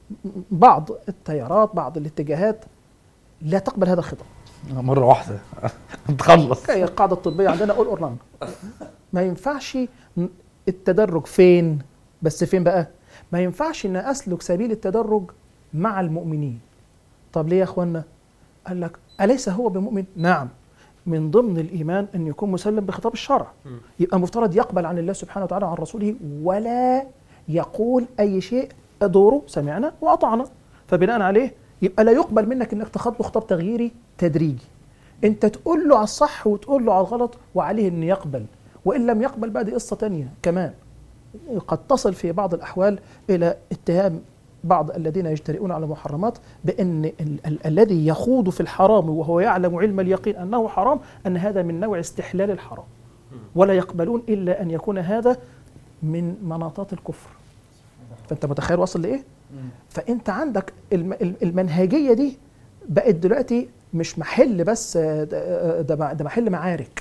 بعض التيارات بعض الاتجاهات لا تقبل هذا الخطاب مره واحده نتخلص هي القاعدة الطبية عندنا أول أور ما ينفعش التدرج فين بس فين بقى ما ينفعش ان اسلك سبيل التدرج مع المؤمنين طب ليه يا اخوانا قال لك اليس هو بمؤمن نعم من ضمن الايمان ان يكون مسلم بخطاب الشرع يبقى مفترض يقبل عن الله سبحانه وتعالى وعن رسوله ولا يقول اي شيء دوره سمعنا واطعنا فبناء عليه يبقى لا يقبل منك انك تخاطبه خطاب تغييري تدريجي انت تقول له على الصح وتقول له على الغلط وعليه ان يقبل وان لم يقبل بقى دي قصه تانية كمان قد تصل في بعض الاحوال الى اتهام بعض الذين يجترئون على المحرمات بان ال- ال- الذي يخوض في الحرام وهو يعلم علم اليقين انه حرام ان هذا من نوع استحلال الحرام ولا يقبلون الا ان يكون هذا من مناطات الكفر فانت متخيل واصل لايه فانت عندك الم- ال- المنهجيه دي بقت دلوقتي مش محل بس آه، ده آه، ده م- ده محل معارك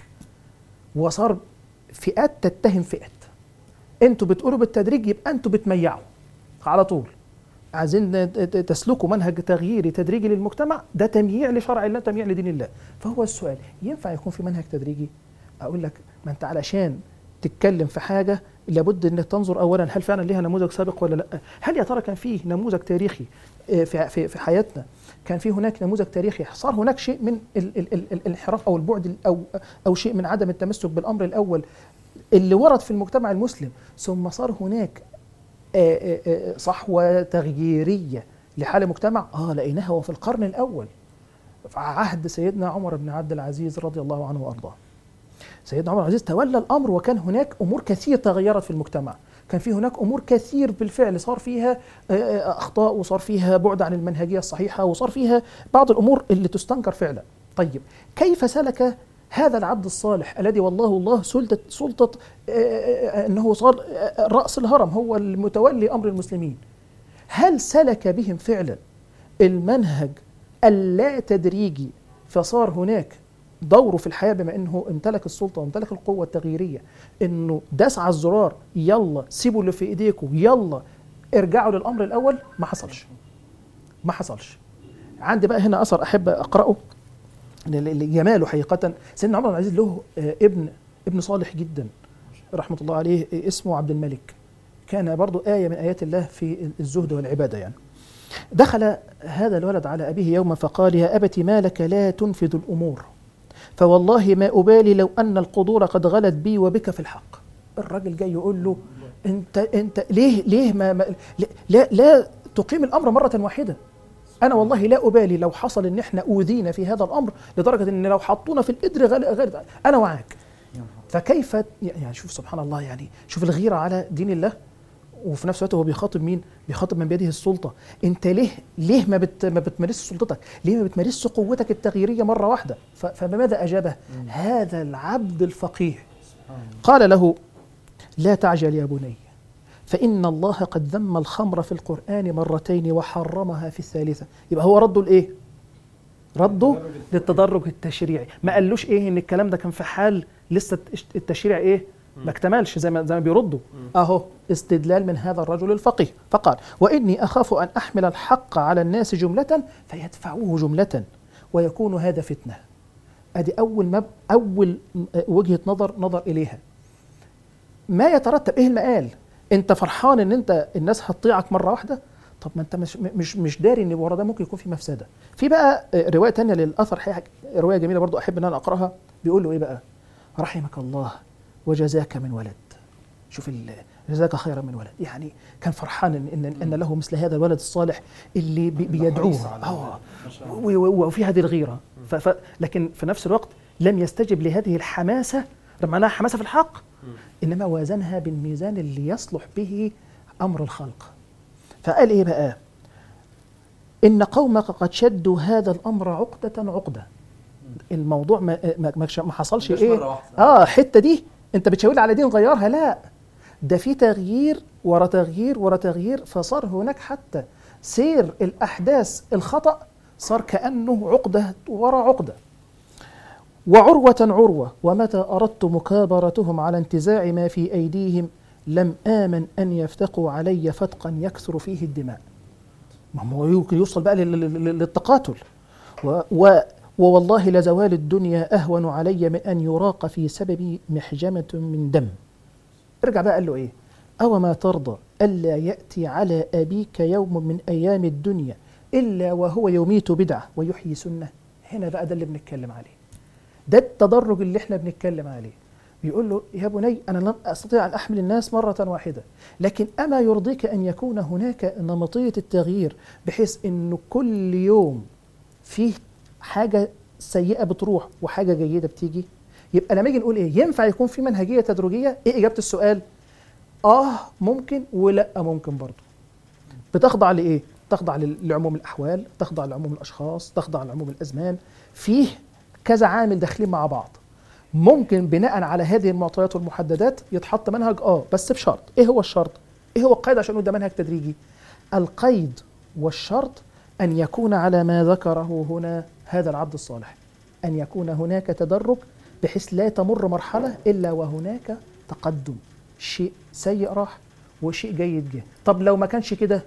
وصار فئات تتهم فئات انتوا بتقولوا بالتدريج يبقى انتوا بتميعوا على طول عايزين ت- ت- تسلكوا منهج تغييري تدريجي للمجتمع ده تمييع لشرع الله تمييع لدين الله فهو السؤال ينفع يكون في منهج تدريجي اقول لك ما انت علشان تتكلم في حاجه لابد انك تنظر اولا هل فعلا ليها نموذج سابق ولا لا هل يا ترى كان فيه نموذج تاريخي آه، في في في حياتنا كان في هناك نموذج تاريخي صار هناك شيء من ال- ال- ال- ال- الانحراف او البعد ال- او او شيء من عدم التمسك بالامر الاول اللي ورد في المجتمع المسلم ثم صار هناك آه، آه، آه، صحوة تغييرية لحال المجتمع اه لقيناها وفي القرن الأول في عهد سيدنا عمر بن عبد العزيز رضي الله عنه وأرضاه سيدنا عمر بن العزيز تولى الأمر وكان هناك أمور كثير تغيرت في المجتمع كان في هناك أمور كثير بالفعل صار فيها آه، آه، أخطاء وصار فيها بعد عن المنهجية الصحيحة وصار فيها بعض الأمور اللي تستنكر فعلا طيب كيف سلك هذا العبد الصالح الذي والله الله سلطة سلطة آه، آه، آه، أنه صار آه، رأس الهرم هو المتولي أمر المسلمين هل سلك بهم فعلا المنهج اللا تدريجي فصار هناك دوره في الحياة بما أنه امتلك السلطة وامتلك القوة التغييرية أنه داس على الزرار يلا سيبوا اللي في إيديكم يلا ارجعوا للأمر الأول ما حصلش ما حصلش عندي بقى هنا أثر أحب أقرأه ل- ل- لجماله حقيقة سيدنا عمر بن العزيز له آه، ابن ابن صالح جدا رحمة الله عليه آه، اسمه عبد الملك كان برضو آية من آيات الله في الزهد والعبادة يعني دخل هذا الولد على أبيه يوما فقال يا أبت ما لك لا تنفذ الأمور فوالله ما أبالي لو أن القدور قد غلت بي وبك في الحق الراجل جاي يقول له أنت أنت ليه ليه ما, ما لا لا تقيم الأمر مرة واحدة أنا والله لا أبالي لو حصل إن إحنا أوذينا في هذا الأمر لدرجة إن لو حطونا في القدر غل... غل... أنا معاك فكيف يعني شوف سبحان الله يعني شوف الغيرة على دين الله وفي نفس الوقت هو بيخاطب مين؟ بيخاطب من بيده السلطة، أنت ليه ليه ما بت ما بتمارسش سلطتك؟ ليه ما بتمارسش قوتك التغييرية مرة واحدة؟ ف- فبماذا أجابه؟ هذا العبد الفقيه قال له لا تعجل يا بني فإن الله قد ذم الخمر في القرآن مرتين وحرمها في الثالثة يبقى هو رده لإيه؟ ردوا للتدرج التشريعي ما قالوش ايه ان الكلام ده كان في حال لسه التشريع ايه ما اكتملش زي ما زي ما بيردوا اهو استدلال من هذا الرجل الفقيه فقال واني اخاف ان احمل الحق على الناس جمله فيدفعوه جمله ويكون هذا فتنه ادي اول مب اول وجهه نظر نظر اليها ما يترتب ايه المقال انت فرحان ان انت الناس هتطيعك مره واحده طب ما انت مش مش مش داري ان ورا ده ممكن يكون في مفسده في بقى روايه تانية للاثر حقيقة روايه جميله برضو احب ان انا اقراها بيقول له ايه بقى رحمك الله وجزاك من ولد شوف جزاك خيرا من ولد يعني كان فرحان ان ان, إن له مثل هذا الولد الصالح اللي بي بيدعوه اه وفي هذه الغيره ف ف لكن في نفس الوقت لم يستجب لهذه الحماسه معناها حماسه في الحق انما وازنها بالميزان اللي يصلح به امر الخلق فقال ايه بقى ان قومك قد شدوا هذا الامر عقده عقده الموضوع ما ما, ما حصلش ايه اه الحته دي انت بتشاور على دي نغيرها لا ده في تغيير ورا تغيير ورا تغيير فصار هناك حتى سير الاحداث الخطا صار كانه عقده ورا عقده وعروه عروه ومتى اردت مكابرتهم على انتزاع ما في ايديهم لم آمن أن يفتقوا علي فتقا يكثر فيه الدماء ما هو يمكن يوصل بقى للتقاتل و و ووالله لزوال الدنيا أهون علي من أن يراق في سببي محجمة من دم ارجع بقى قال له إيه أو ما ترضى ألا يأتي على أبيك يوم من أيام الدنيا إلا وهو يميت بدعة ويحيي سنة هنا بقى ده اللي بنتكلم عليه ده التدرج اللي احنا بنتكلم عليه بيقول له يا بني أنا لن أستطيع أن أحمل الناس مرة واحدة لكن أما يرضيك أن يكون هناك نمطية التغيير بحيث أنه كل يوم فيه حاجة سيئة بتروح وحاجة جيدة بتيجي يبقى لما يجي نقول إيه ينفع يكون في منهجية تدريجية إيه إجابة السؤال آه ممكن ولا ممكن برضه بتخضع لإيه تخضع لعموم الأحوال تخضع لعموم الأشخاص تخضع لعموم الأزمان فيه كذا عامل داخلين مع بعض ممكن بناء على هذه المعطيات والمحددات يتحط منهج اه بس بشرط ايه هو الشرط ايه هو القيد عشان ده منهج تدريجي القيد والشرط ان يكون على ما ذكره هنا هذا العبد الصالح ان يكون هناك تدرج بحيث لا تمر مرحله الا وهناك تقدم شيء سيء راح وشيء جيد جه طب لو ما كانش كده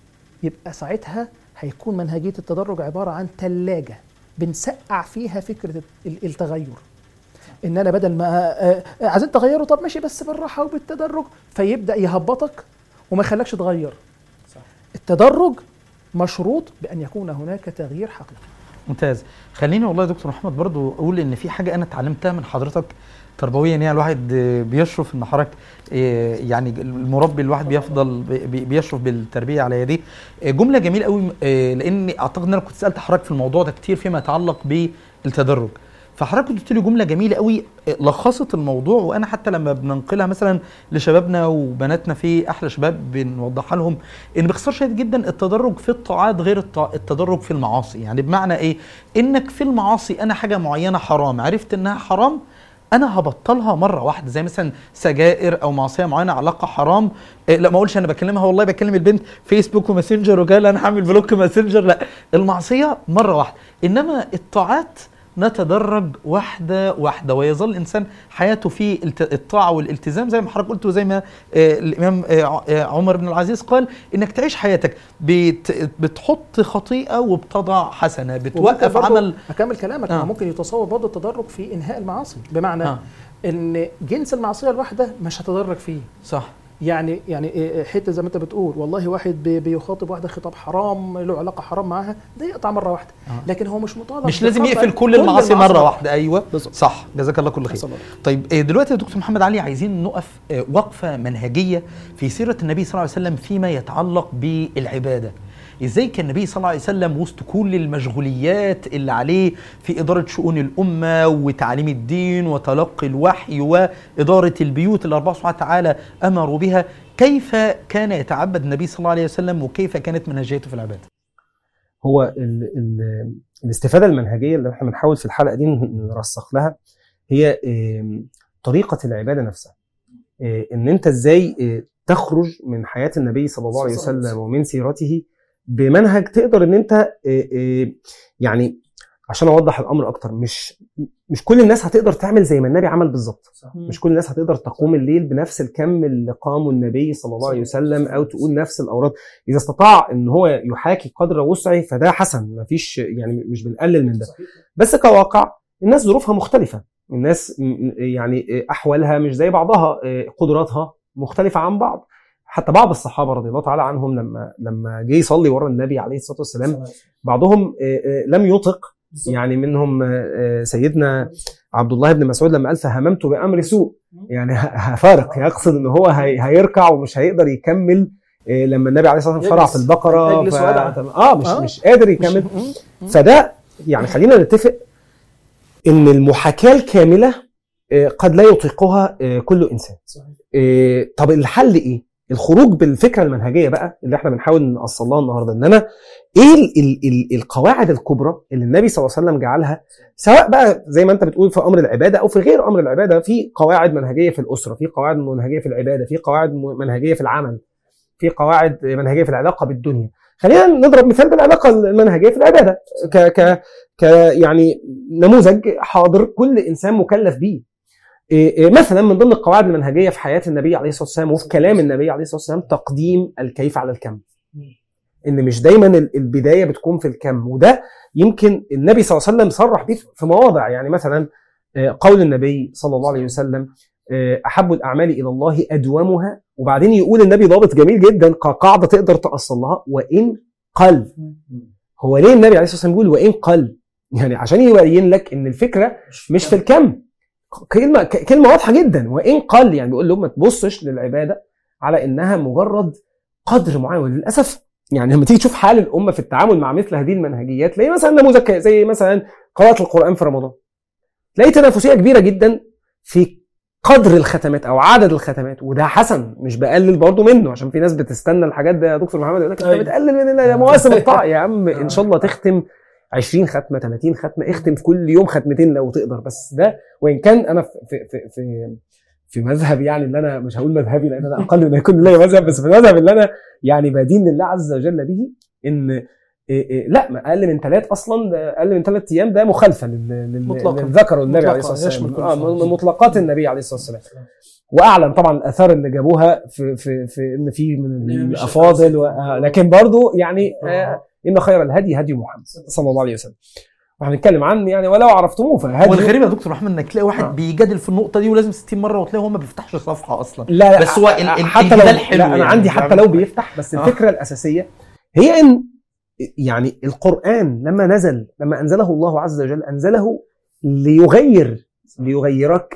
يبقى ساعتها هيكون منهجيه التدرج عباره عن ثلاجه بنسقع فيها فكره التغير ان انا بدل ما عايزين تغيره طب ماشي بس بالراحه وبالتدرج فيبدا يهبطك وما يخليكش تغير صح. التدرج مشروط بان يكون هناك تغيير حقيقي ممتاز خليني والله يا دكتور محمد برضو اقول ان في حاجه انا اتعلمتها من حضرتك تربويا يعني الواحد بيشرف ان حضرتك يعني المربي الواحد بيفضل بيشرف بالتربيه على يديه جمله جميله قوي لان اعتقد ان انا كنت سالت حضرتك في الموضوع ده كتير فيما يتعلق بالتدرج فحضرتك قلت لي جمله جميله قوي لخصت الموضوع وانا حتى لما بننقلها مثلا لشبابنا وبناتنا في احلى شباب بنوضحها لهم ان باختصار شديد جدا التدرج في الطاعات غير التدرج في المعاصي يعني بمعنى ايه انك في المعاصي انا حاجه معينه حرام عرفت انها حرام انا هبطلها مره واحده زي مثلا سجائر او معصيه معينه علاقه حرام إيه لا ما اقولش انا بكلمها والله بكلم البنت فيسبوك وماسنجر وقال انا هعمل بلوك ماسنجر لا المعصيه مره واحده انما الطاعات نتدرج واحدة واحدة ويظل الإنسان حياته في الطاعة والالتزام زي ما حضرتك قلت وزي ما الإمام عمر بن العزيز قال إنك تعيش حياتك بتحط خطيئة وبتضع حسنة بتوقف عمل أكمل كلامك آه. ممكن يتصور برضه التدرج في إنهاء المعاصي بمعنى آه. إن جنس المعصية الواحدة مش هتدرج فيه صح يعني يعني حته زي ما انت بتقول والله واحد بيخاطب واحده خطاب حرام له علاقه حرام معاها ده يقطع مره واحده آه. لكن هو مش مطالب مش لازم يقفل كل, كل المعاصي مره واحده ايوه بالزبط. صح جزاك الله كل خير طيب دلوقتي يا دكتور محمد علي عايزين نقف وقفه منهجيه في سيره النبي صلى الله عليه وسلم فيما يتعلق بالعباده ازاي كان النبي صلى الله عليه وسلم وسط كل المشغوليات اللي عليه في اداره شؤون الامه وتعليم الدين وتلقي الوحي واداره البيوت اللي الله سبحانه وتعالى امروا بها كيف كان يتعبد النبي صلى الله عليه وسلم وكيف كانت منهجيته في العباده هو ال ال الاستفاده المنهجيه اللي احنا بنحاول في الحلقه دي نرسخ لها هي طريقه العباده نفسها ان انت ازاي تخرج من حياه النبي صلى الله عليه وسلم ومن سيرته بمنهج تقدر ان انت يعني عشان اوضح الامر اكتر مش مش كل الناس هتقدر تعمل زي ما النبي عمل بالظبط مش كل الناس هتقدر تقوم الليل بنفس الكم اللي قامه النبي صلى الله عليه وسلم او تقول نفس الاوراد اذا استطاع ان هو يحاكي قدر وسعه فده حسن مفيش يعني مش بنقلل من ده بس كواقع الناس ظروفها مختلفه الناس م- م- يعني احوالها مش زي بعضها قدراتها مختلفه عن بعض حتى بعض الصحابه رضي الله تعالى عنهم لما لما جه يصلي ورا النبي عليه الصلاه والسلام بعضهم آه، آه، لم يطق يعني منهم آه، آه، سيدنا عبد الله بن مسعود لما قال فهممت بامر سوء يعني ه- هفارق يقصد ان هو هي- هيركع ومش هيقدر يكمل آه، لما النبي عليه الصلاه والسلام فرع في يجلس. البقره يجلس ف... ويدعى. اه مش آه. مش قادر يكمل فده يعني خلينا نتفق ان المحاكاه الكامله آه، قد لا يطيقها آه، كل انسان آه، طب الحل ايه الخروج بالفكره المنهجيه بقى اللي احنا بنحاول نوصل لها النهارده ان انا ايه ال ال ال القواعد الكبرى اللي النبي صلى الله عليه وسلم جعلها سواء بقى زي ما انت بتقول في امر العباده او في غير امر العباده في قواعد منهجيه في الاسره في قواعد منهجيه في العباده في قواعد م- منهجيه في العمل في قواعد منهجيه في العلاقه بالدنيا خلينا نضرب مثال بالعلاقه المنهجيه في العباده ك ك ك يعني نموذج حاضر كل انسان مكلف بيه إيه إيه مثلا من ضمن القواعد المنهجيه في حياه النبي عليه الصلاه والسلام وفي كلام النبي عليه الصلاه والسلام تقديم الكيف على الكم ان مش دايما ال- البدايه بتكون في الكم وده يمكن النبي صلى الله عليه وسلم صرح بيه في مواضع يعني مثلا آه، قول النبي صلى الله عليه وسلم آه، احب الاعمال الى الله ادومها وبعدين يقول النبي ضابط جميل جدا كقاعده تقدر تاصل لها وان قل هو ليه النبي عليه الصلاه والسلام بيقول وان قل يعني عشان يبين لك ان الفكره مش في الكم كلمه ك- كلمه واضحه جدا وان قل يعني بيقول لهم ما تبصش للعباده على انها مجرد قدر معين وللاسف يعني لما تيجي تشوف حال الامه في التعامل مع مثل هذه المنهجيات تلاقي مثلا نموذج زي مثلا قراءه القران في رمضان تلاقي تنافسيه كبيره جدا في قدر الختمات او عدد الختمات وده حسن مش بقلل برضه منه عشان في ناس بتستنى الحاجات ده يا دكتور محمد يقول لك انت أيوة. بتقلل من مواسم الطاعه يا عم ان شاء الله تختم 20 ختمه 30 ختمه اختم في كل يوم ختمتين لو تقدر بس ده وان كان انا في في في, في في مذهب يعني اللي انا مش هقول مذهبي لان انا اقل من يكون لي مذهب بس في المذهب اللي انا يعني بدين لله عز وجل به ان إيه إيه لا ما اقل من ثلاث اصلا ده اقل من ثلاث ايام ده مخالفه لل- لل- مطلقاً. للي ذكره النبي عليه مطلقاً، الصلاه يشمل والسلام كل آه، شيء. من مطلقات النبي عليه الصلاه والسلام واعلم طبعا الاثار اللي جابوها في في في ان في من الافاضل و... آه، لكن برضو يعني آه ان خير الهدي هدي محمد صلى الله عليه وسلم وهنتكلم عن يعني ولو عرفتموه فهدي والغريب يا دكتور محمد انك تلاقي واحد آه. بيجادل في النقطه دي ولازم 60 مره وتلاقي هو ما بيفتحش صفحه اصلا لا لا بس هو ال- ال- حتى لو الجدال حلو لا انا يعني، عندي حتى فاهم؟ لو بيفتح بس آه. الفكره الاساسيه هي ان يعني القران لما نزل لما انزله الله عز وجل انزله ليغير ليغيرك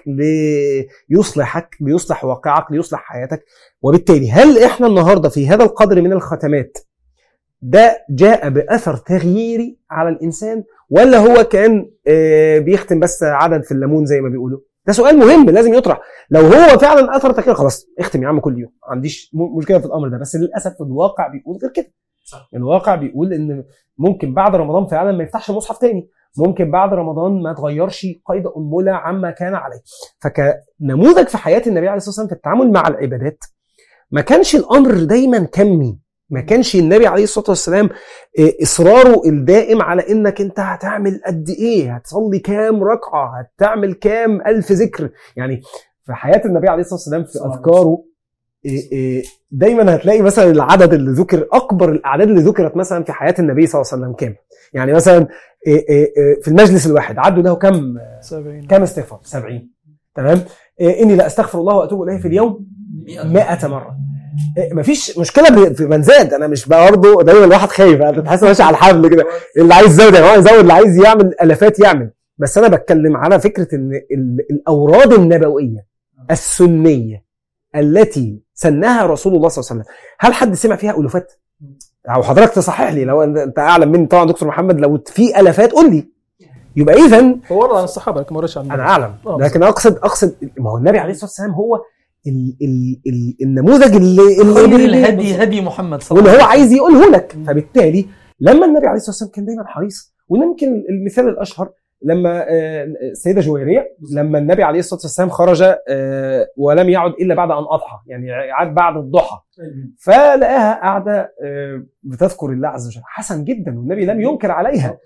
ليصلحك ليصلح واقعك ليصلح حياتك وبالتالي هل احنا النهارده في هذا القدر من الختمات ده جاء باثر تغييري على الانسان ولا هو كان آه، بيختم بس عدد في الليمون زي ما بيقولوا ده سؤال مهم لازم يطرح لو هو فعلا اثر تغيير خلاص اختم يا عم كل يوم ما عنديش م- مشكله في الامر ده بس للاسف الواقع بيقول غير كده صح. الواقع بيقول ان ممكن بعد رمضان فعلا ما يفتحش مصحف تاني ممكن بعد رمضان ما تغيرش قيد انمله عما كان عليه فكنموذج في حياه النبي عليه الصلاه والسلام في التعامل مع العبادات ما كانش الامر دايما كمي ما كانش النبي عليه الصلاه والسلام إيه، اصراره الدائم على انك انت هتعمل قد ايه هتصلي كام ركعه هتعمل كام الف ذكر يعني في حياه النبي عليه الصلاه والسلام في صلى الله عليه اذكاره إيه، إيه، دايما هتلاقي مثلا العدد اللي ذكر اكبر الاعداد اللي ذكرت مثلا في حياه النبي صلى الله عليه وسلم كام يعني مثلا إيه، إيه، إيه، في المجلس الواحد عدوا له كم 70 كم استغفار 70 تمام إيه، اني لا استغفر الله واتوب اليه في اليوم 100 مره إيه، مفيش مشكله ب- في من زاد انا مش برضه دايما الواحد خايف انت تحس ماشي على الحبل كده اللي عايز يزود يعني هو يزود اللي عايز يعمل الافات يعمل بس انا بتكلم على فكره ان ال- الاوراد النبويه السنيه التي سنها رسول الله صلى الله عليه وسلم هل حد سمع فيها الوفات او حضرتك تصحح لي لو أنت- انت اعلم مني طبعا دكتور محمد لو في الافات قول لي يبقى اذا هو ورد عن الصحابه لكن ما وردش عن انا اعلم آه. لكن اقصد اقصد ما هو النبي عليه الصلاه والسلام هو ال ال ال النموذج اللي خير اللي الهدي هدي محمد صلى واللي الله هو عليه وسلم عايز يقوله لك فبالتالي لما النبي عليه الصلاه والسلام كان دايما حريص ويمكن المثال الاشهر لما آه، السيده جويريه لما النبي عليه الصلاه والسلام خرج آه، ولم يعد الا بعد ان اضحى يعني عاد بعد الضحى فلقاها قاعده آه، بتذكر الله عز وجل حسن جدا والنبي لم ينكر عليها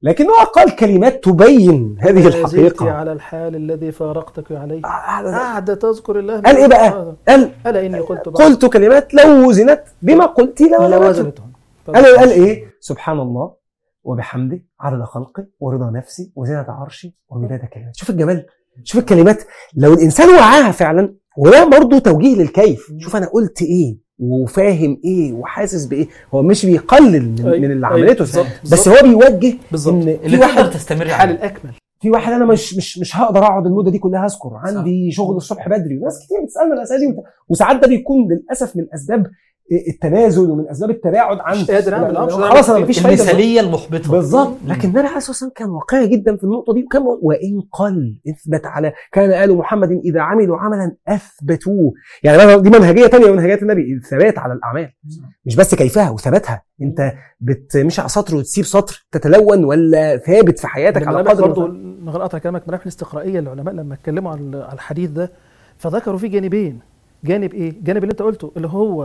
لكنه قال كلمات تبين هذه ما زلت الحقيقه على الحال الذي فارقتك عليه قال قاعدة تذكر الله قال ايه بقى؟ قال ألا إني قلت بعض قلت كلمات لو وزنت بما قلت لو لا وزنت وزنتهم قال قال ايه سبحان الله وبحمده عدد خلقه ورضا نفسي وزنة عرشي ومداد كلمات شوف الجمال شوف الكلمات لو الانسان وعاها فعلا وده برضه توجيه للكيف شوف انا قلت ايه وفاهم ايه وحاسس بايه هو مش بيقلل من, أيوة، من اللي أيوة، عملته بالظبط، بس هو بيوجه بالظبط. ان اللي في تقدر واحد تستمر الحال عليه الأكمل في واحد انا مش مش مش هقدر اقعد المده دي كلها اذكر عندي شغل الصبح بدري وناس كتير بتسالنا الاسئله دي وت- وساعات ده بيكون للاسف من اسباب التنازل ومن اسباب التباعد عن مش قادر أعمل، آه، مش قادر خلاص انا أعمل مفيش فايده المثاليه المحبطه بالظبط لكن النبي عليه الصلاه والسلام كان واقعي جدا في النقطه دي وكان وان قل اثبت على كان ال محمد اذا عملوا عملا اثبتوه يعني مثلاً دي منهجيه ثانيه من منهجيات النبي الثبات على الاعمال مش بس كيفها وثباتها انت بتمشي على سطر وتسيب سطر تتلون ولا ثابت في حياتك على قدر برضه من غير قطع كلامك مراحل الاستقرائيه العلماء لما اتكلموا عن على الحديث ده فذكروا فيه جانبين جانب ايه؟ جانب اللي انت قلته اللي هو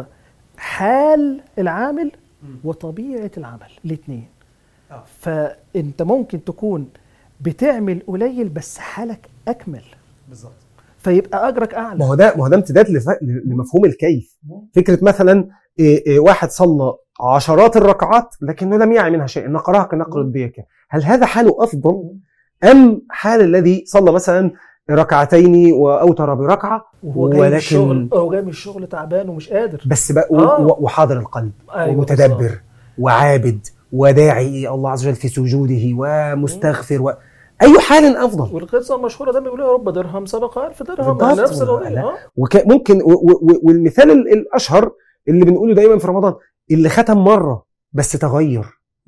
حال العامل وطبيعه العمل الاثنين آه. فانت ممكن تكون بتعمل قليل بس حالك اكمل بالظبط فيبقى اجرك اعلى ما هو ده ما هو ده امتداد لف- لمفهوم الكيف فكره مثلا إيه إيه واحد صلى عشرات الركعات لكنه لم يعي منها شيء نقرها كنقر الديكه هل هذا حاله افضل ام حال الذي صلى مثلا ركعتين واوتر بركعه وهو جاي من ولكن- الشغل هو جاي من الشغل تعبان ومش قادر بس بقى آه. و- وحاضر القلب أيوة ومتدبر بالظبط. وعابد وداعي الله عز وجل في سجوده ومستغفر و... اي حال افضل والقصه المشهوره ده بيقولوا يا رب درهم سبق ألف درهم بالضبط. نفس القضيه لا. اه وممكن و... و... والمثال ال- الاشهر اللي بنقوله دايما في رمضان اللي ختم مره بس تغير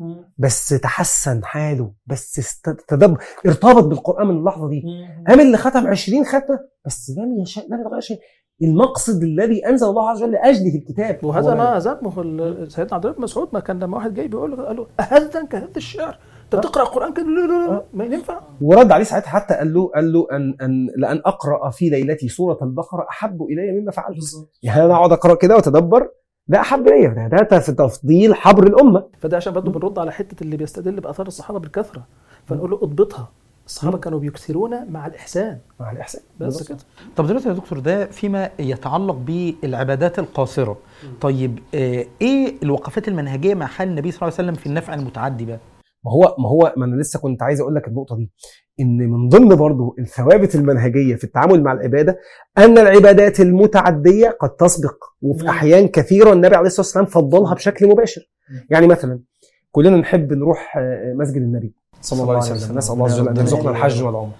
بس تحسن حاله بس است... تدبر ارتبط بالقران من اللحظه دي قام اللي ختم 20 ختمه بس لم يشاء لم يتغير شيء المقصد الذي انزل الله عز وجل لاجله الكتاب وهذا هو- ما ذمه ال- سيدنا عبد الله بن مسعود ما كان لما واحد جاي بيقول له قال له اهذا كهذا الشعر انت بتقرا القران كده لا لا لا ما ينفع ورد عليه ساعتها حتى قال له قال له ان ان لان اقرا في ليلتي سوره البقره احب الي مما فعلت يعني انا اقعد اقرا كده واتدبر ده احب الي ده, ده في تفضيل حبر الامه فده عشان برضه بنرد على حته اللي بيستدل باثار الصحابه بالكثره فنقول له اضبطها الصحابه كانوا بيكثرون مع الاحسان مع الاحسان بس كده طب دلوقتي يا دكتور ده فيما يتعلق بالعبادات القاصره طيب آه ايه الوقفات المنهجيه مع حال النبي صلى الله عليه وسلم في النفع المتعدي بقى ما هو ما هو ما انا لسه كنت عايز اقول لك النقطه دي ان من ضمن برضه الثوابت المنهجيه في التعامل مع العباده ان العبادات المتعديه قد تسبق وفي مم. احيان كثيره النبي عليه الصلاه والسلام فضلها بشكل مباشر مم. يعني مثلا كلنا نحب نروح آه، مسجد النبي صلى الله عليه وسلم نسال الله عز وجل ان يرزقنا الحج والعمره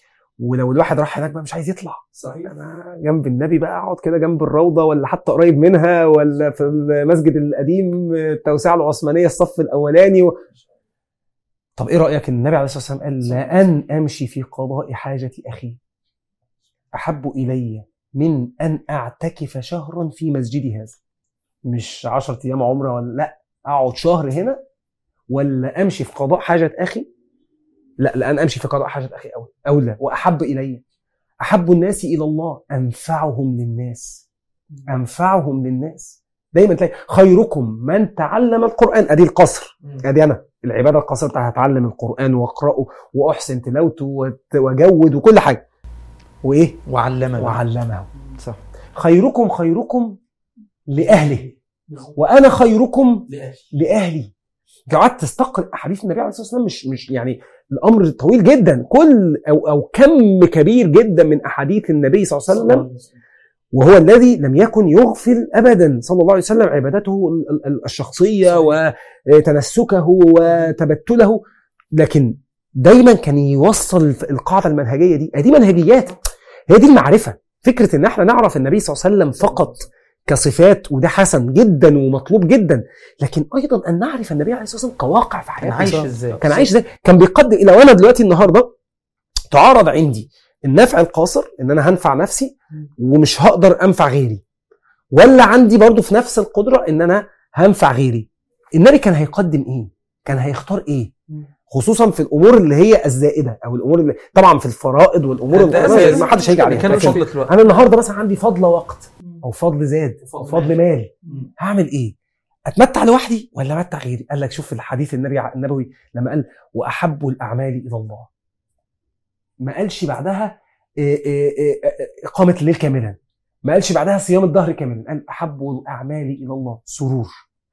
ولو الواحد راح هناك بقى مش عايز يطلع صحيح انا جنب النبي بقى اقعد كده جنب الروضه ولا حتى قريب منها ولا في المسجد القديم التوسعه العثمانيه الصف الاولاني و... طب ايه رايك ان النبي عليه الصلاه والسلام قال لان امشي في قضاء حاجه اخي احب الي من ان اعتكف شهرا في مسجدي هذا مش 10 ايام عمره ولا لا اقعد شهر هنا ولا امشي في قضاء حاجه اخي لا لان امشي في قضاء حاجه اخي أولى اولى واحب الي احب الناس الى الله انفعهم للناس انفعهم للناس دايما تلاقي خيركم من تعلم القران ادي القصر ادي انا العباده القصر بتاعت اتعلم القران واقراه واحسن تلاوته وت- واجود وكل حاجه وايه وعلمنا وعلمه صح خيركم خيركم لاهله وانا خيركم لأجل. لاهلي لو قعدت تستقرأ احاديث النبي عليه الصلاه والسلام مش مش يعني الامر طويل جدا كل او او كم كبير جدا من احاديث النبي صلى الله عليه وسلم وهو الذي لم يكن يغفل ابدا صلى الله عليه وسلم عبادته ال- ال- الشخصيه وتنسكه وتبتله لكن دايما كان يوصل الف- القاعده المنهجيه دي دي منهجيات هي دي المعرفه فكره ان احنا نعرف النبي صلى الله عليه وسلم فقط كصفات وده حسن جدا ومطلوب جدا لكن ايضا ان نعرف النبي عليه الصلاه والسلام كواقع في كان حياته عايش ازاي كان عايش ازاي كان بيقدم لو انا دلوقتي النهارده تعارض عندي النفع القاصر ان انا هنفع نفسي ومش هقدر انفع غيري ولا عندي برضو في نفس القدره ان انا هنفع غيري النبي كان هيقدم ايه كان هيختار ايه خصوصا في الامور اللي هي الزائده او الامور اللي طبعا في الفرائض والامور ده اللي أساس. ما حدش هيجي عليها كان لكن فضلة الوقت انا النهارده مثلا عندي فضل وقت او فضل زاد او فضل فضل مال هعمل ايه اتمتع لوحدي ولا امتع غيري قال لك شوف الحديث النبي النبوي لما قال واحب الاعمال الى الله ما قالش بعدها إيه إيه إيه اقامه الليل كاملا ما قالش بعدها صيام الدهر كاملا قال احب الاعمال الى الله سرور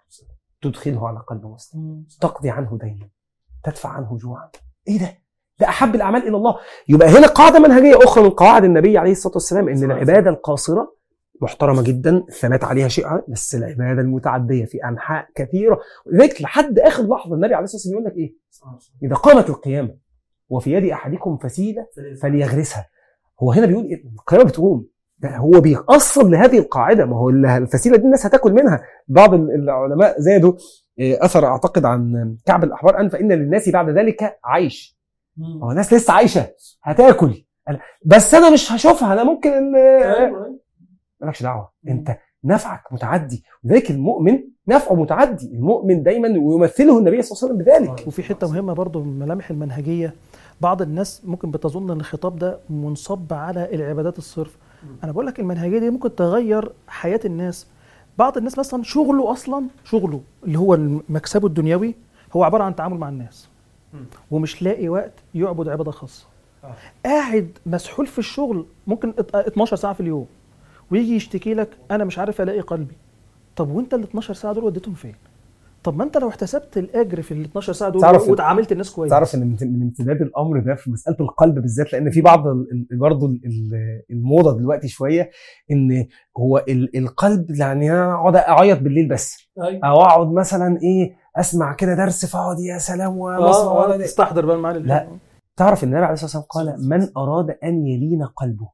تدخله على قلب مسلم تقضي عنه دينا تدفع عنه جوعا ايه ده ده احب الاعمال الى الله يبقى هنا قاعده منهجيه اخرى من قواعد النبي عليه الصلاه والسلام ان العباده القاصره محترمه جدا الثبات عليها شيء بس العباده المتعديه في انحاء كثيره ولذلك لحد اخر لحظه النبي عليه الصلاه والسلام يقول لك ايه؟ اذا قامت القيامه وفي يد احدكم فسيله فليغرسها هو هنا بيقول إيه؟ القيامه بتقوم ده هو بيأصل لهذه القاعده ما هو الفسيله دي الناس هتاكل منها بعض العلماء زادوا إيه، اثر اعتقد عن كعب الاحبار ان فان للناس بعد ذلك عيش هو الناس لسه عايشه هتاكل بس انا مش هشوفها انا ممكن ال- مالكش دعوه انت نفعك متعدي لذلك المؤمن نفعه متعدي المؤمن دايما ويمثله النبي صلى الله عليه وسلم بذلك وفي حته مهمه برضو من ملامح المنهجيه بعض الناس ممكن بتظن ان الخطاب ده منصب على العبادات الصرف انا بقول لك المنهجيه دي ممكن تغير حياه الناس بعض الناس مثلا شغله اصلا شغله اللي هو مكسبه الدنيوي هو عباره عن التعامل مع الناس ومش لاقي وقت يعبد عباده خاصه قاعد مسحول في الشغل ممكن ات- 12 ساعه في اليوم ويجي يشتكي لك انا مش عارف الاقي قلبي طب وانت ال 12 ساعه دول وديتهم فين طب ما انت لو احتسبت الاجر في ال 12 ساعه دول تعرف- وتعاملت الناس كويس تعرف ان من من امتداد الامر ده في مساله القلب بالذات لان في بعض ال- ال- برضه ال- ال- الموضه دلوقتي شويه ان هو ال- القلب يعني انا اقعد اعيط بالليل بس او اقعد مثلا ايه اسمع كده درس فاقعد يا سلام ومصر اه تستحضر بقى المعاني لا. تعرف ان النبي عليه الصلاه والسلام قال من اراد ان يلين قلبه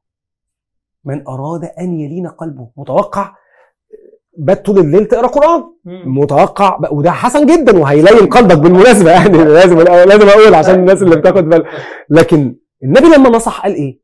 من اراد ان يلين قلبه متوقع بات طول الليل تقرا قران متوقع بقى- وده حسن جدا وهيلين قلبك بالمناسبه يعني لازم لازم اقول عشان الناس اللي بتاخد بال لكن النبي لما نصح قال ايه؟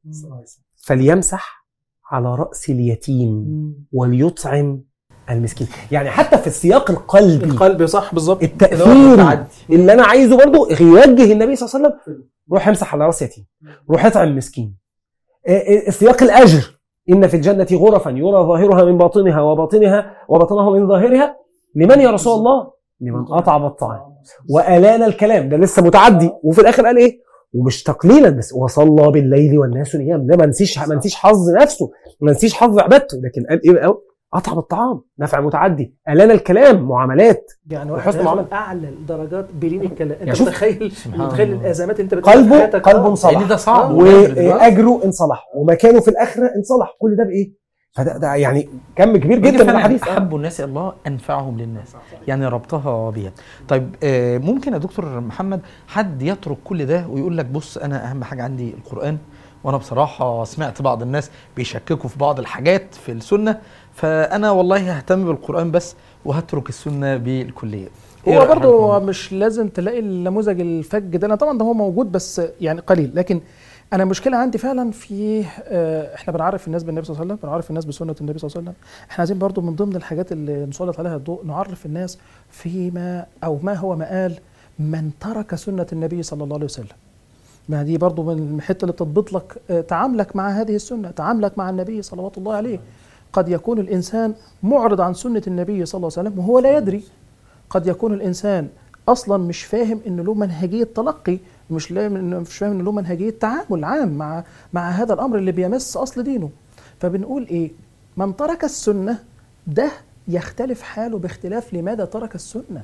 فليمسح على راس اليتيم وليطعم المسكين يعني حتى في السياق القلبي القلب صح بالظبط التأثير اللي انا عايزه برضو يوجه النبي صلى الله عليه وسلم روح امسح على راس يتيم روح اطعم مسكين إيه- إيه- سياق الاجر ان في الجنه غرفا يرى ظاهرها من باطنها وباطنها وباطنها من ظاهرها لمن يا رسول الله لمن اطعم الطعام والان الكلام ده لسه متعدي وفي الاخر قال ايه ومش تقليلا بس وصلى بالليل والناس نيام ده ما نسيش ما نسيش حظ نفسه ما نسيش حظ عبادته لكن قال ايه بقى اطعم الطعام نفع متعدي الان الكلام معاملات يعني وحسن واحد معاملة. هياخد اعلى الدرجات بلين الكلام انت يعني شوف- متخيل سبحان متخيل الله. الازمات اللي انت بتقابل في قلبه حياتك قلبه آه. انصلح لان ده صعب آه. ونادر دلوقتي. واجره انصلح ومكانه في الاخره انصلح كل ده بايه؟ فده ده يعني كم كبير جدا من فعلاً الحديث احب الناس إلى الله انفعهم للناس يعني ربطها بيها طيب آه، ممكن يا دكتور محمد حد يترك كل ده ويقول لك بص انا اهم حاجه عندي القران وانا بصراحه سمعت بعض الناس بيشككوا في بعض الحاجات في السنه فانا والله ههتم بالقران بس وهترك السنه بالكليه إيه هو رأي برضه حضرتك؟ هو مش لازم تلاقي النموذج الفج ده انا طبعا ده هو موجود بس يعني قليل لكن انا المشكله عندي فعلا في آه، احنا بنعرف الناس بالنبي صلى الله عليه وسلم بنعرف الناس بسنه النبي صلى الله عليه وسلم احنا عايزين برضه من ضمن الحاجات اللي نسلط عليها الضوء نعرف الناس فيما او ما هو مآل من ترك سنه النبي صلى الله عليه وسلم ما دي برضه من الحته اللي بتضبط لك آه، تعاملك مع هذه السنه تعاملك مع النبي صلوات الله عليه قد يكون الانسان معرض عن سنه النبي صلى الله عليه وسلم وهو لا يدري قد يكون الانسان اصلا مش فاهم ان له منهجيه تلقي مش لا مش فاهم ان له منهجيه تعامل عام مع مع هذا الامر اللي بيمس اصل دينه فبنقول ايه من ترك السنه ده يختلف حاله باختلاف لماذا ترك السنه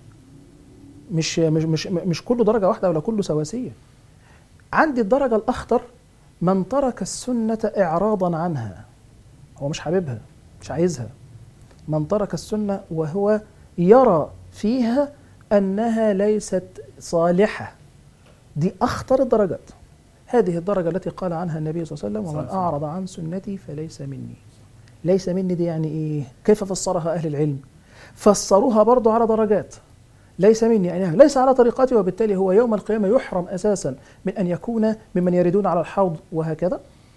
مش مش مش مش كله درجه واحده ولا كله سواسيه عندي الدرجه الاخطر من ترك السنه اعراضا عنها هو مش حاببها مش عايزها من ترك السنه وهو يرى فيها انها ليست صالحه دي اخطر الدرجات هذه الدرجه التي قال عنها النبي صلى الله عليه وسلم ومن اعرض عن سنتي فليس مني ليس مني دي يعني ايه كيف فسرها اهل العلم فسروها برضو على درجات ليس مني يعني ليس على طريقتي وبالتالي هو يوم القيامه يحرم اساسا من ان يكون ممن يردون على الحوض وهكذا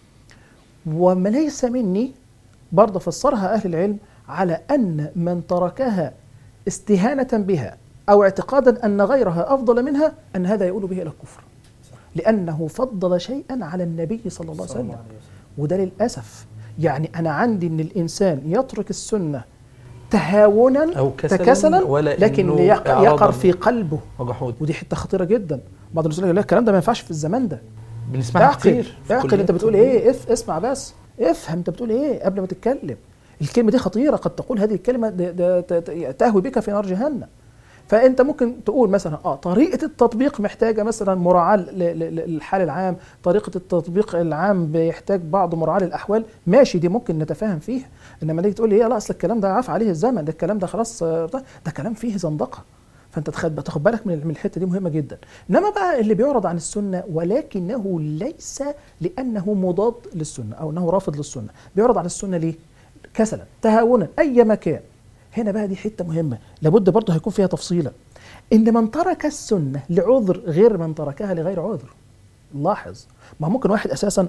وما ليس مني برضه فسرها اهل العلم على ان من تركها استهانه بها او اعتقادا ان غيرها افضل منها ان هذا يؤول به الى الكفر لانه فضل شيئا على النبي صلى الله عليه وسلم وده للاسف يعني انا عندي ان الانسان يترك السنه تهاونا او كسلا, تكاسلا ولا لكن إنه ليق- إعراضاً يقر في قلبه وجحود ودي حته خطيره جدا بعض الناس يقول لك لا الكلام ده ما ينفعش في الزمان ده بنسمعها اعقل كتير في اعقل كليات انت بتقول الطب. ايه اف اسمع بس افهم انت بتقول ايه قبل ما تتكلم الكلمه دي خطيره قد تقول هذه الكلمه ده ده ت- ت- تهوي بك في نار جهنم فانت ممكن تقول مثلا اه طريقه التطبيق محتاجه مثلا مراعاه ل- ل- للحال العام طريقه التطبيق العام بيحتاج بعض مراعاه للاحوال ماشي دي ممكن نتفاهم فيها انما تيجي تقول لي ايه لا اصل الكلام ده عاف عليه الزمن ده الكلام ده خلاص آه، ده, ده كلام فيه زندقه فانت تاخد تاخد بالك من من الحته دي مهمه جدا انما بقى اللي بيعرض عن السنه ولكنه ليس لانه مضاد للسنه او انه رافض للسنه بيعرض عن السنه ليه كسلا تهاونا اي مكان هنا بقى دي حته مهمه لابد برضه هيكون فيها تفصيله ان من ترك السنه لعذر غير من تركها لغير عذر لاحظ ما ممكن واحد اساسا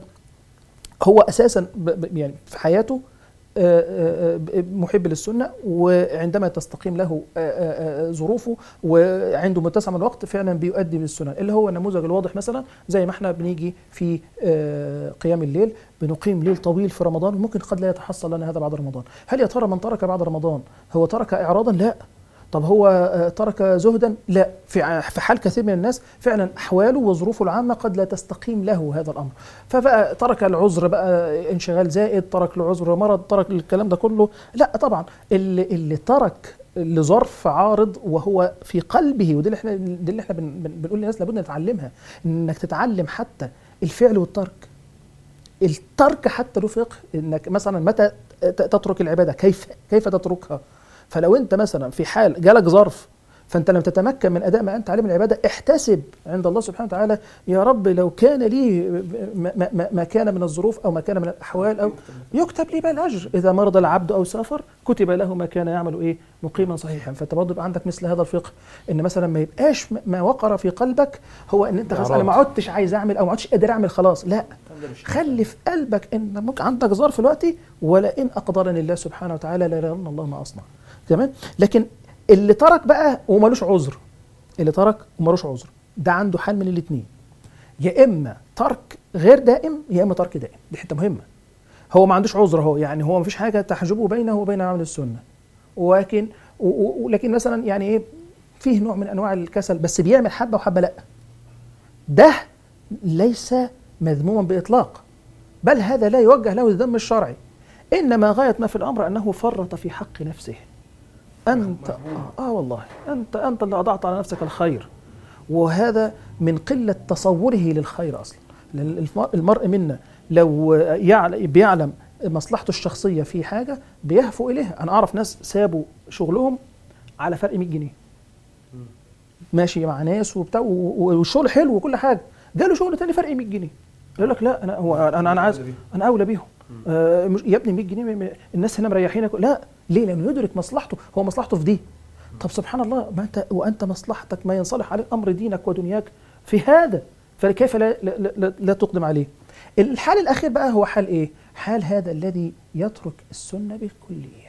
هو اساسا ب- ب- يعني في حياته آه، آه، آه، محب للسنه وعندما تستقيم له آه، آه، آه، ظروفه وعنده متسع من الوقت فعلا بيؤدي بالسنن اللي هو النموذج الواضح مثلا زي ما احنا بنيجي في آه، قيام الليل بنقيم ليل طويل في رمضان ممكن قد لا يتحصل لنا هذا بعد رمضان هل يا ترى من ترك بعد رمضان هو ترك اعراضا لا طب هو آه، ترك زهدا لا في ع- في حال كثير من الناس فعلا احواله وظروفه العامه قد لا تستقيم له هذا الامر فبقى ترك العذر بقى انشغال زائد ترك العذر مرض ترك الكلام ده كله لا طبعا اللي, اللي ترك لظرف عارض وهو في قلبه ودي اللي احنا دي اللي احنا بن بن بنقول للناس لابد نتعلمها انك تتعلم حتى الفعل والترك الترك حتى له فقه انك مثلا متى ت- تترك العباده كيف كيف تتركها فلو انت مثلا في حال جالك ظرف فانت لم تتمكن من اداء ما انت عليه من العباده احتسب عند الله سبحانه وتعالى يا رب لو كان لي ما, ما, ما كان من الظروف او ما كان من الاحوال او يكتب لي بقى الاجر اذا مرض العبد او سافر كتب له ما كان يعمل ايه مقيما صحيحا فانت برضه يبقى عندك مثل هذا الفقه ان مثلا ما يبقاش م- ما وقر في قلبك هو ان انت خلاص انا ما عدتش عايز اعمل او ما عدتش قادر اعمل خلاص لا خلي في قلبك ان ممكن عندك ظرف دلوقتي ولئن اقدرني الله سبحانه وتعالى ليرين الله ما اصنع تمام لكن اللي ترك بقى ومالوش عذر اللي ترك ومالوش عذر ده عنده حال من الاثنين يا اما ترك غير دائم يا اما ترك دائم دي حته مهمه هو ما عندوش عذر هو يعني هو ما فيش حاجه تحجبه بينه وبين عمل السنه ولكن و- و- ولكن مثلا يعني ايه فيه نوع من انواع الكسل بس بيعمل حبه وحبه لا ده ليس مذموما باطلاق بل هذا لا يوجه له الذم الشرعي انما غايه ما في الامر انه فرط في حق نفسه انت آه, اه والله انت انت اللي اضعت على نفسك الخير وهذا من قله تصوره للخير اصلا لأن الف- المرء منا لو يعل- بيعلم مصلحته الشخصيه في حاجه بيهفو اليها انا اعرف ناس سابوا شغلهم على فرق 100 جنيه ماشي مع ناس وبتاع و- و- والشغل حلو وكل حاجه جاله شغل تاني فرق 100 جنيه يقول لك لا انا هو انا انا عايز انا اولى بيهم آه مش- يا ابني 100 جنيه م- م- الناس هنا مريحينك لا ليه لانه يدرك مصلحته هو مصلحته في دي طب سبحان الله ما انت وانت مصلحتك ما ينصلح عليه امر دينك ودنياك في هذا فكيف لا, لا, لا, لا تقدم عليه الحال الاخير بقى هو حال ايه حال هذا الذي يترك السنه بالكليه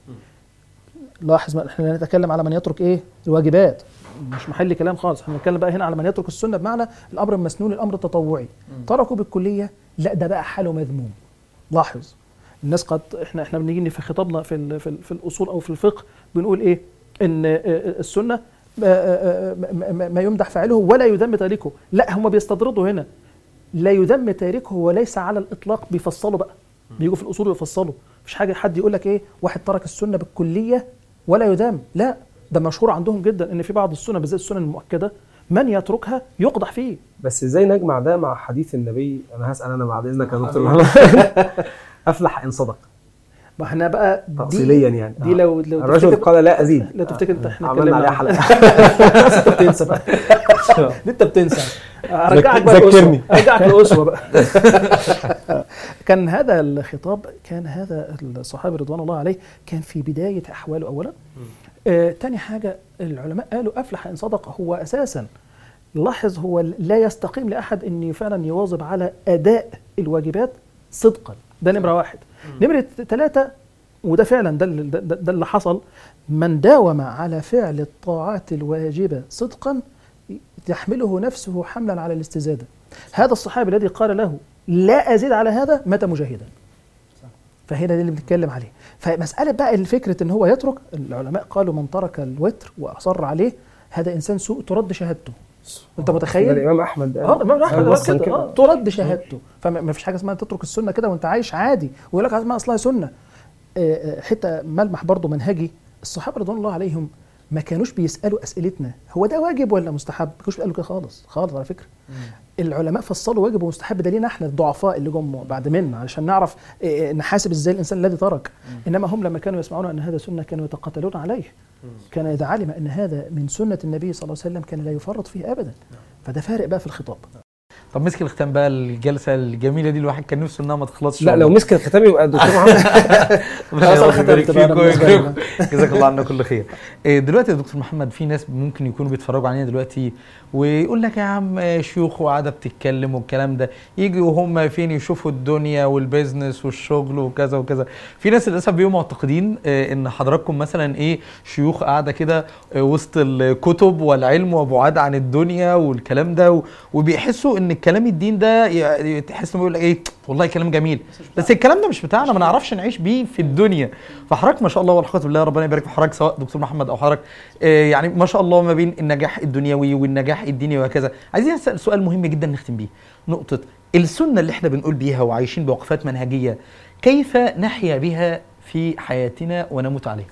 لاحظ ما احنا نتكلم على من يترك ايه الواجبات مش محل كلام خالص احنا بنتكلم بقى هنا على من يترك السنه بمعنى الامر المسنون الامر التطوعي تركوا بالكليه لا ده بقى حاله مذموم لاحظ الناس قد احنا احنا بنيجي في خطابنا في ال- في, ال- في الاصول او في الفقه بنقول ايه ان آه، آه، السنه آه، آه، آه، ما- ما- ما يمدح فاعله ولا يذم تاركه لا هم بيستطردوا هنا لا يذم تاركه وليس على الاطلاق بيفصلوا بقى بيجوا في الاصول ويفصلوا مش حاجه حد يقول لك ايه واحد ترك السنه بالكليه ولا يذم لا ده مشهور عندهم جدا ان في بعض السنن بالذات السنن المؤكده من يتركها يقدح فيه بس ازاي نجمع ده مع حديث النبي انا هسال انا بعد اذنك يا دكتور افلح ان صدق ما احنا بقى دي تفصيليا يعني دي لو لو الرجل تفتكر قال لا ازيد لو تفتكر انت احنا عملنا عليها اتكلمنا حلقه بس انت بتنسى بقى انت بتنسى ارجعك بقى ذكرني. الأسوة. ارجعك الاسوه بقى كان هذا الخطاب كان هذا الصحابي رضوان الله عليه كان في بدايه احواله اولا آه تاني حاجه العلماء قالوا افلح ان صدق هو اساسا لاحظ هو لا يستقيم لاحد ان فعلا يواظب على اداء الواجبات صدقا ده نمره واحد نمره ثلاثه وده فعلا ده, اللي- ده, ده, ده اللي حصل من داوم على فعل الطاعات الواجبه صدقا تحمله نفسه حملا على الاستزاده هذا الصحابي الذي قال له لا ازيد على هذا مات مجاهدا فهنا ده اللي بنتكلم عليه فمساله بقى الفكره ان هو يترك العلماء قالوا من ترك الوتر واصر عليه هذا انسان سوء ترد شهادته انت ده متخيل الامام احمد اه الامام احمد قال قال أصلاً كده كده. اه ترد شهادته فما فيش حاجه اسمها تترك السنه كده وانت عايش عادي ويقول لك اسمها اصلها سنه آه، آه، حته ملمح برضه منهجي الصحابه رضوان الله عليهم ما كانوش بيسالوا اسئلتنا هو ده واجب ولا مستحب؟ ما كانوش بيسالوا كده خالص خالص على فكره العلماء فصلوا واجب ومستحب ده لينا احنا الضعفاء اللي جم بعد منا علشان نعرف آه، نحاسب ازاي الانسان الذي ترك انما هم لما كانوا يسمعون ان هذا سنه كانوا يتقاتلون عليه كان اذا علم ان هذا من سنه النبي صلى الله عليه وسلم كان لا يفرط فيه ابدا فده فارق بقى في الخطاب طب مسك الختام بقى الجلسه الجميله دي الواحد كان نفسه انها ما تخلصش لا لو مسك الختام يبقى الدكتور محمد ربنا خلاص يا أنا رب يبارك ختمت بقى، أنا فيكم بالنسبة لي ويكرمكم. جزاك الله عنا كل خير إيه، دلوقتي يا دكتور محمد في ناس ممكن يكونوا بيتفرجوا علينا دلوقتي ويقول لك يا عم آه، شيوخ وقاعده بتتكلم والكلام ده يجي وهم فين يشوفوا الدنيا والبيزنس والشغل وكذا وكذا في ناس للاسف بيبقوا معتقدين آه، ان حضراتكم مثلا ايه شيوخ قاعده كده آه، وسط الكتب والعلم وبعاد عن الدنيا والكلام ده و- وبيحسوا ان الكلام الدين ده ي- تحس انه بيقول لك ايه والله كلام جميل بس الكلام ده مش بتاعنا ما نعرفش نعيش بيه في الدنيا فحضرتك ما شاء الله والحمد بالله ربنا يبارك في حضرتك سواء دكتور محمد او حضرتك آه، يعني ما شاء الله ما بين النجاح الدنيوي والنجاح الديني وهكذا عايزين نسال سؤال مهم جدا نختم بيه نقطه السنه اللي احنا بنقول بيها وعايشين بوقفات منهجيه كيف نحيا بها في حياتنا ونموت عليها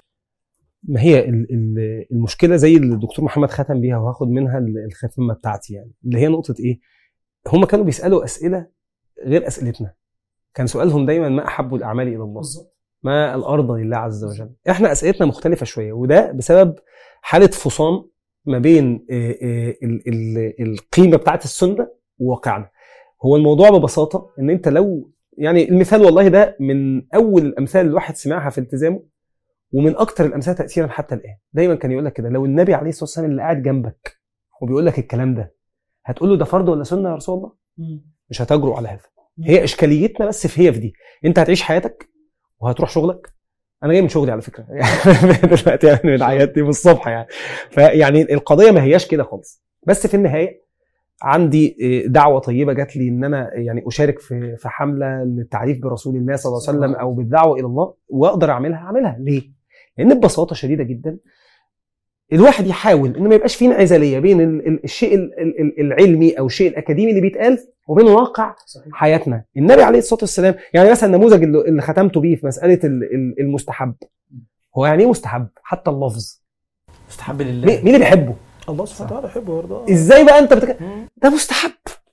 ما هي ال- ال- المشكله زي اللي الدكتور محمد ختم بيها وهاخد منها ال- الختمه بتاعتي يعني اللي هي نقطه ايه؟ هم كانوا بيسالوا اسئله غير اسئلتنا كان سؤالهم دايما ما احب الاعمال الى الله ما الارض لله عز وجل احنا اسئلتنا مختلفه شويه وده بسبب حاله فصام ما بين آه، آه، ال- ال- القيمه بتاعت السنه وواقعنا هو الموضوع ببساطه ان انت لو يعني المثال والله ده من اول الامثال اللي الواحد سمعها في التزامه ومن اكتر الامثله تاثيرا حتى الان دايما كان يقول لك كده لو النبي عليه الصلاه والسلام اللي قاعد جنبك وبيقول لك الكلام ده هتقول له ده فرض ولا سنه يا رسول الله مش هتجرؤ على هذا هي اشكاليتنا بس في هي في دي انت هتعيش حياتك وهتروح شغلك انا جاي من شغلي على فكره دلوقتي يعني من عيادتي من الصبح يعني فيعني القضيه ما هياش كده خالص بس في النهايه عندي دعوه طيبه جات لي ان انا يعني اشارك في في حمله للتعريف برسول الله صلى الله عليه وسلم او بالدعوه الى الله واقدر اعملها اعملها ليه؟ لان ببساطه شديده جدا الواحد يحاول ان ما يبقاش فيه انعزاليه بين ال- ال- الشيء ال- ال- ال- العلمي او الشيء الاكاديمي اللي بيتقال وبين واقع حياتنا النبي عليه الصلاه والسلام يعني مثلا النموذج اللي اللي ختمته بيه في مساله ال- ال- المستحب هو يعني ايه مستحب حتى اللفظ مستحب مين لله مين اللي بيحبه الله سبحانه وتعالى يحبه ويرضاه ازاي بقى انت بتك... ده مستحب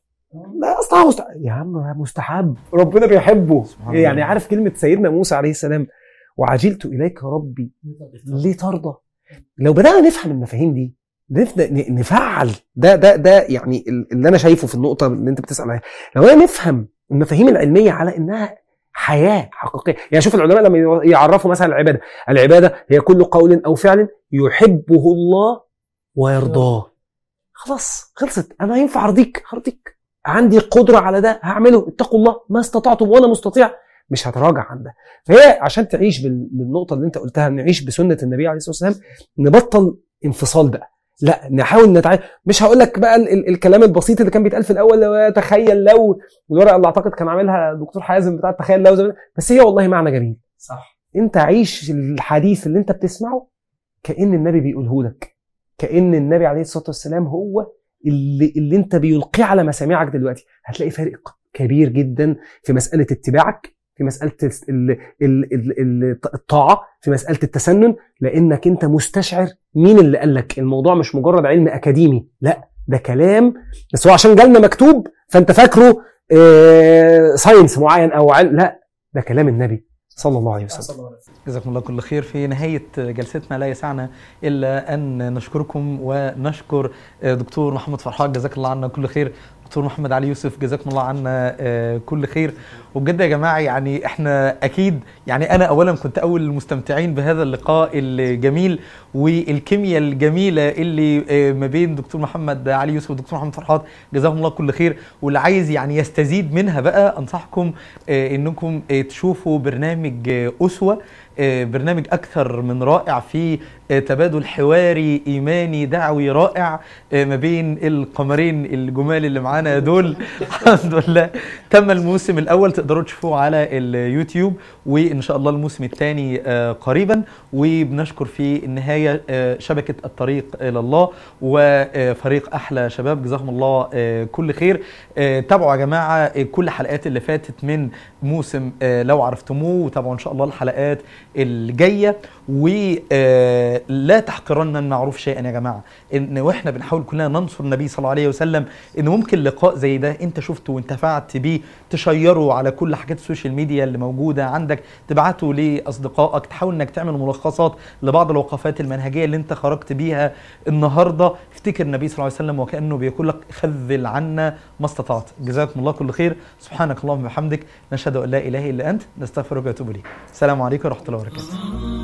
لا اصلا مستحب يا عم مستحب ربنا بيحبه سبحان الله. يعني عارف كلمه سيدنا موسى عليه السلام وعجلت اليك ربي ليه ترضى لو بدانا نفهم المفاهيم دي نبدا ن- نفعل ده ده ده يعني ال- اللي انا شايفه في النقطه اللي انت بتسال عليها لو انا نفهم المفاهيم العلميه على انها حياه حقيقيه يعني شوف العلماء لما يعرفوا مثلا العباده العباده هي كل قول او فعل يحبه الله ويرضاه خلاص خلصت انا ينفع ارضيك هرضيك عندي قدره على ده هعمله اتقوا الله ما استطعتم وانا مستطيع مش هتراجع عن ده فهي عشان تعيش بال- بالنقطه اللي انت قلتها نعيش بسنه النبي عليه الصلاه والسلام نبطل انفصال بقى لا نحاول نتعامل مش هقول لك بقى ال- ال- الكلام البسيط اللي كان بيتقال في الاول لو تخيل لو الورقه اللي اعتقد كان عاملها دكتور حازم بتاع تخيل لو زمان بس هي والله معنى جميل صح انت عيش الحديث اللي انت بتسمعه كان النبي بيقوله لك كان النبي عليه الصلاه والسلام هو اللي اللي انت بيلقيه على مسامعك دلوقتي هتلاقي فارق كبير جدا في مساله اتباعك في مساله ال- ال- ال- ال- الطاعه في مساله التسنن لانك انت مستشعر مين اللي قال لك الموضوع مش مجرد علم اكاديمي لا ده كلام بس هو عشان جالنا مكتوب فانت فاكره آه ساينس معين او علم لا ده كلام النبي صلى الله عليه وسلم جزاكم الله كل خير في نهاية جلستنا لا يسعنا إلا أن نشكركم ونشكر دكتور محمد فرحات جزاك الله عنا كل خير دكتور محمد علي يوسف جزاكم الله عنا آه، كل خير وبجد يا جماعة يعني احنا أكيد يعني أنا أولا كنت أول المستمتعين بهذا اللقاء الجميل والكيمياء الجميلة اللي آه، ما بين دكتور محمد علي يوسف ودكتور محمد فرحات جزاهم الله كل خير واللي عايز يعني يستزيد منها بقى أنصحكم آه، انكم آه، تشوفوا برنامج آه، اسوه آه، برنامج اكثر من رائع في آه، تبادل حواري ايماني دعوي رائع آه، ما بين القمرين الجمال اللي معانا دول الحمد لله تم الموسم الاول تقدروا تشوفوه على اليوتيوب وان شاء الله الموسم الثاني قريبا وبنشكر في النهايه آه، شبكه الطريق الى الله وفريق احلى شباب جزاهم الله آه، كل خير آه، تابعوا يا جماعه آه، كل الحلقات اللي فاتت من موسم آه، لو عرفتموه وتابعوا ان شاء الله الحلقات الجايه ولا تحقرن المعروف شيئا يا جماعه ان واحنا بنحاول كلنا ننصر النبي صلى الله عليه وسلم ان ممكن لقاء زي ده انت شفته وانتفعت بيه تشيره على كل حاجات السوشيال ميديا اللي موجوده عندك تبعته لاصدقائك تحاول انك تعمل ملخصات لبعض الوقفات المنهجيه اللي انت خرجت بيها النهارده افتكر النبي صلى الله عليه وسلم وكانه بيقول لك خذل عنا ما استطعت جزاكم الله كل خير سبحانك اللهم وبحمدك نشهد ان لا اله الا انت نستغفرك ونتوب اليك السلام عليكم ورحمه الله وبركاته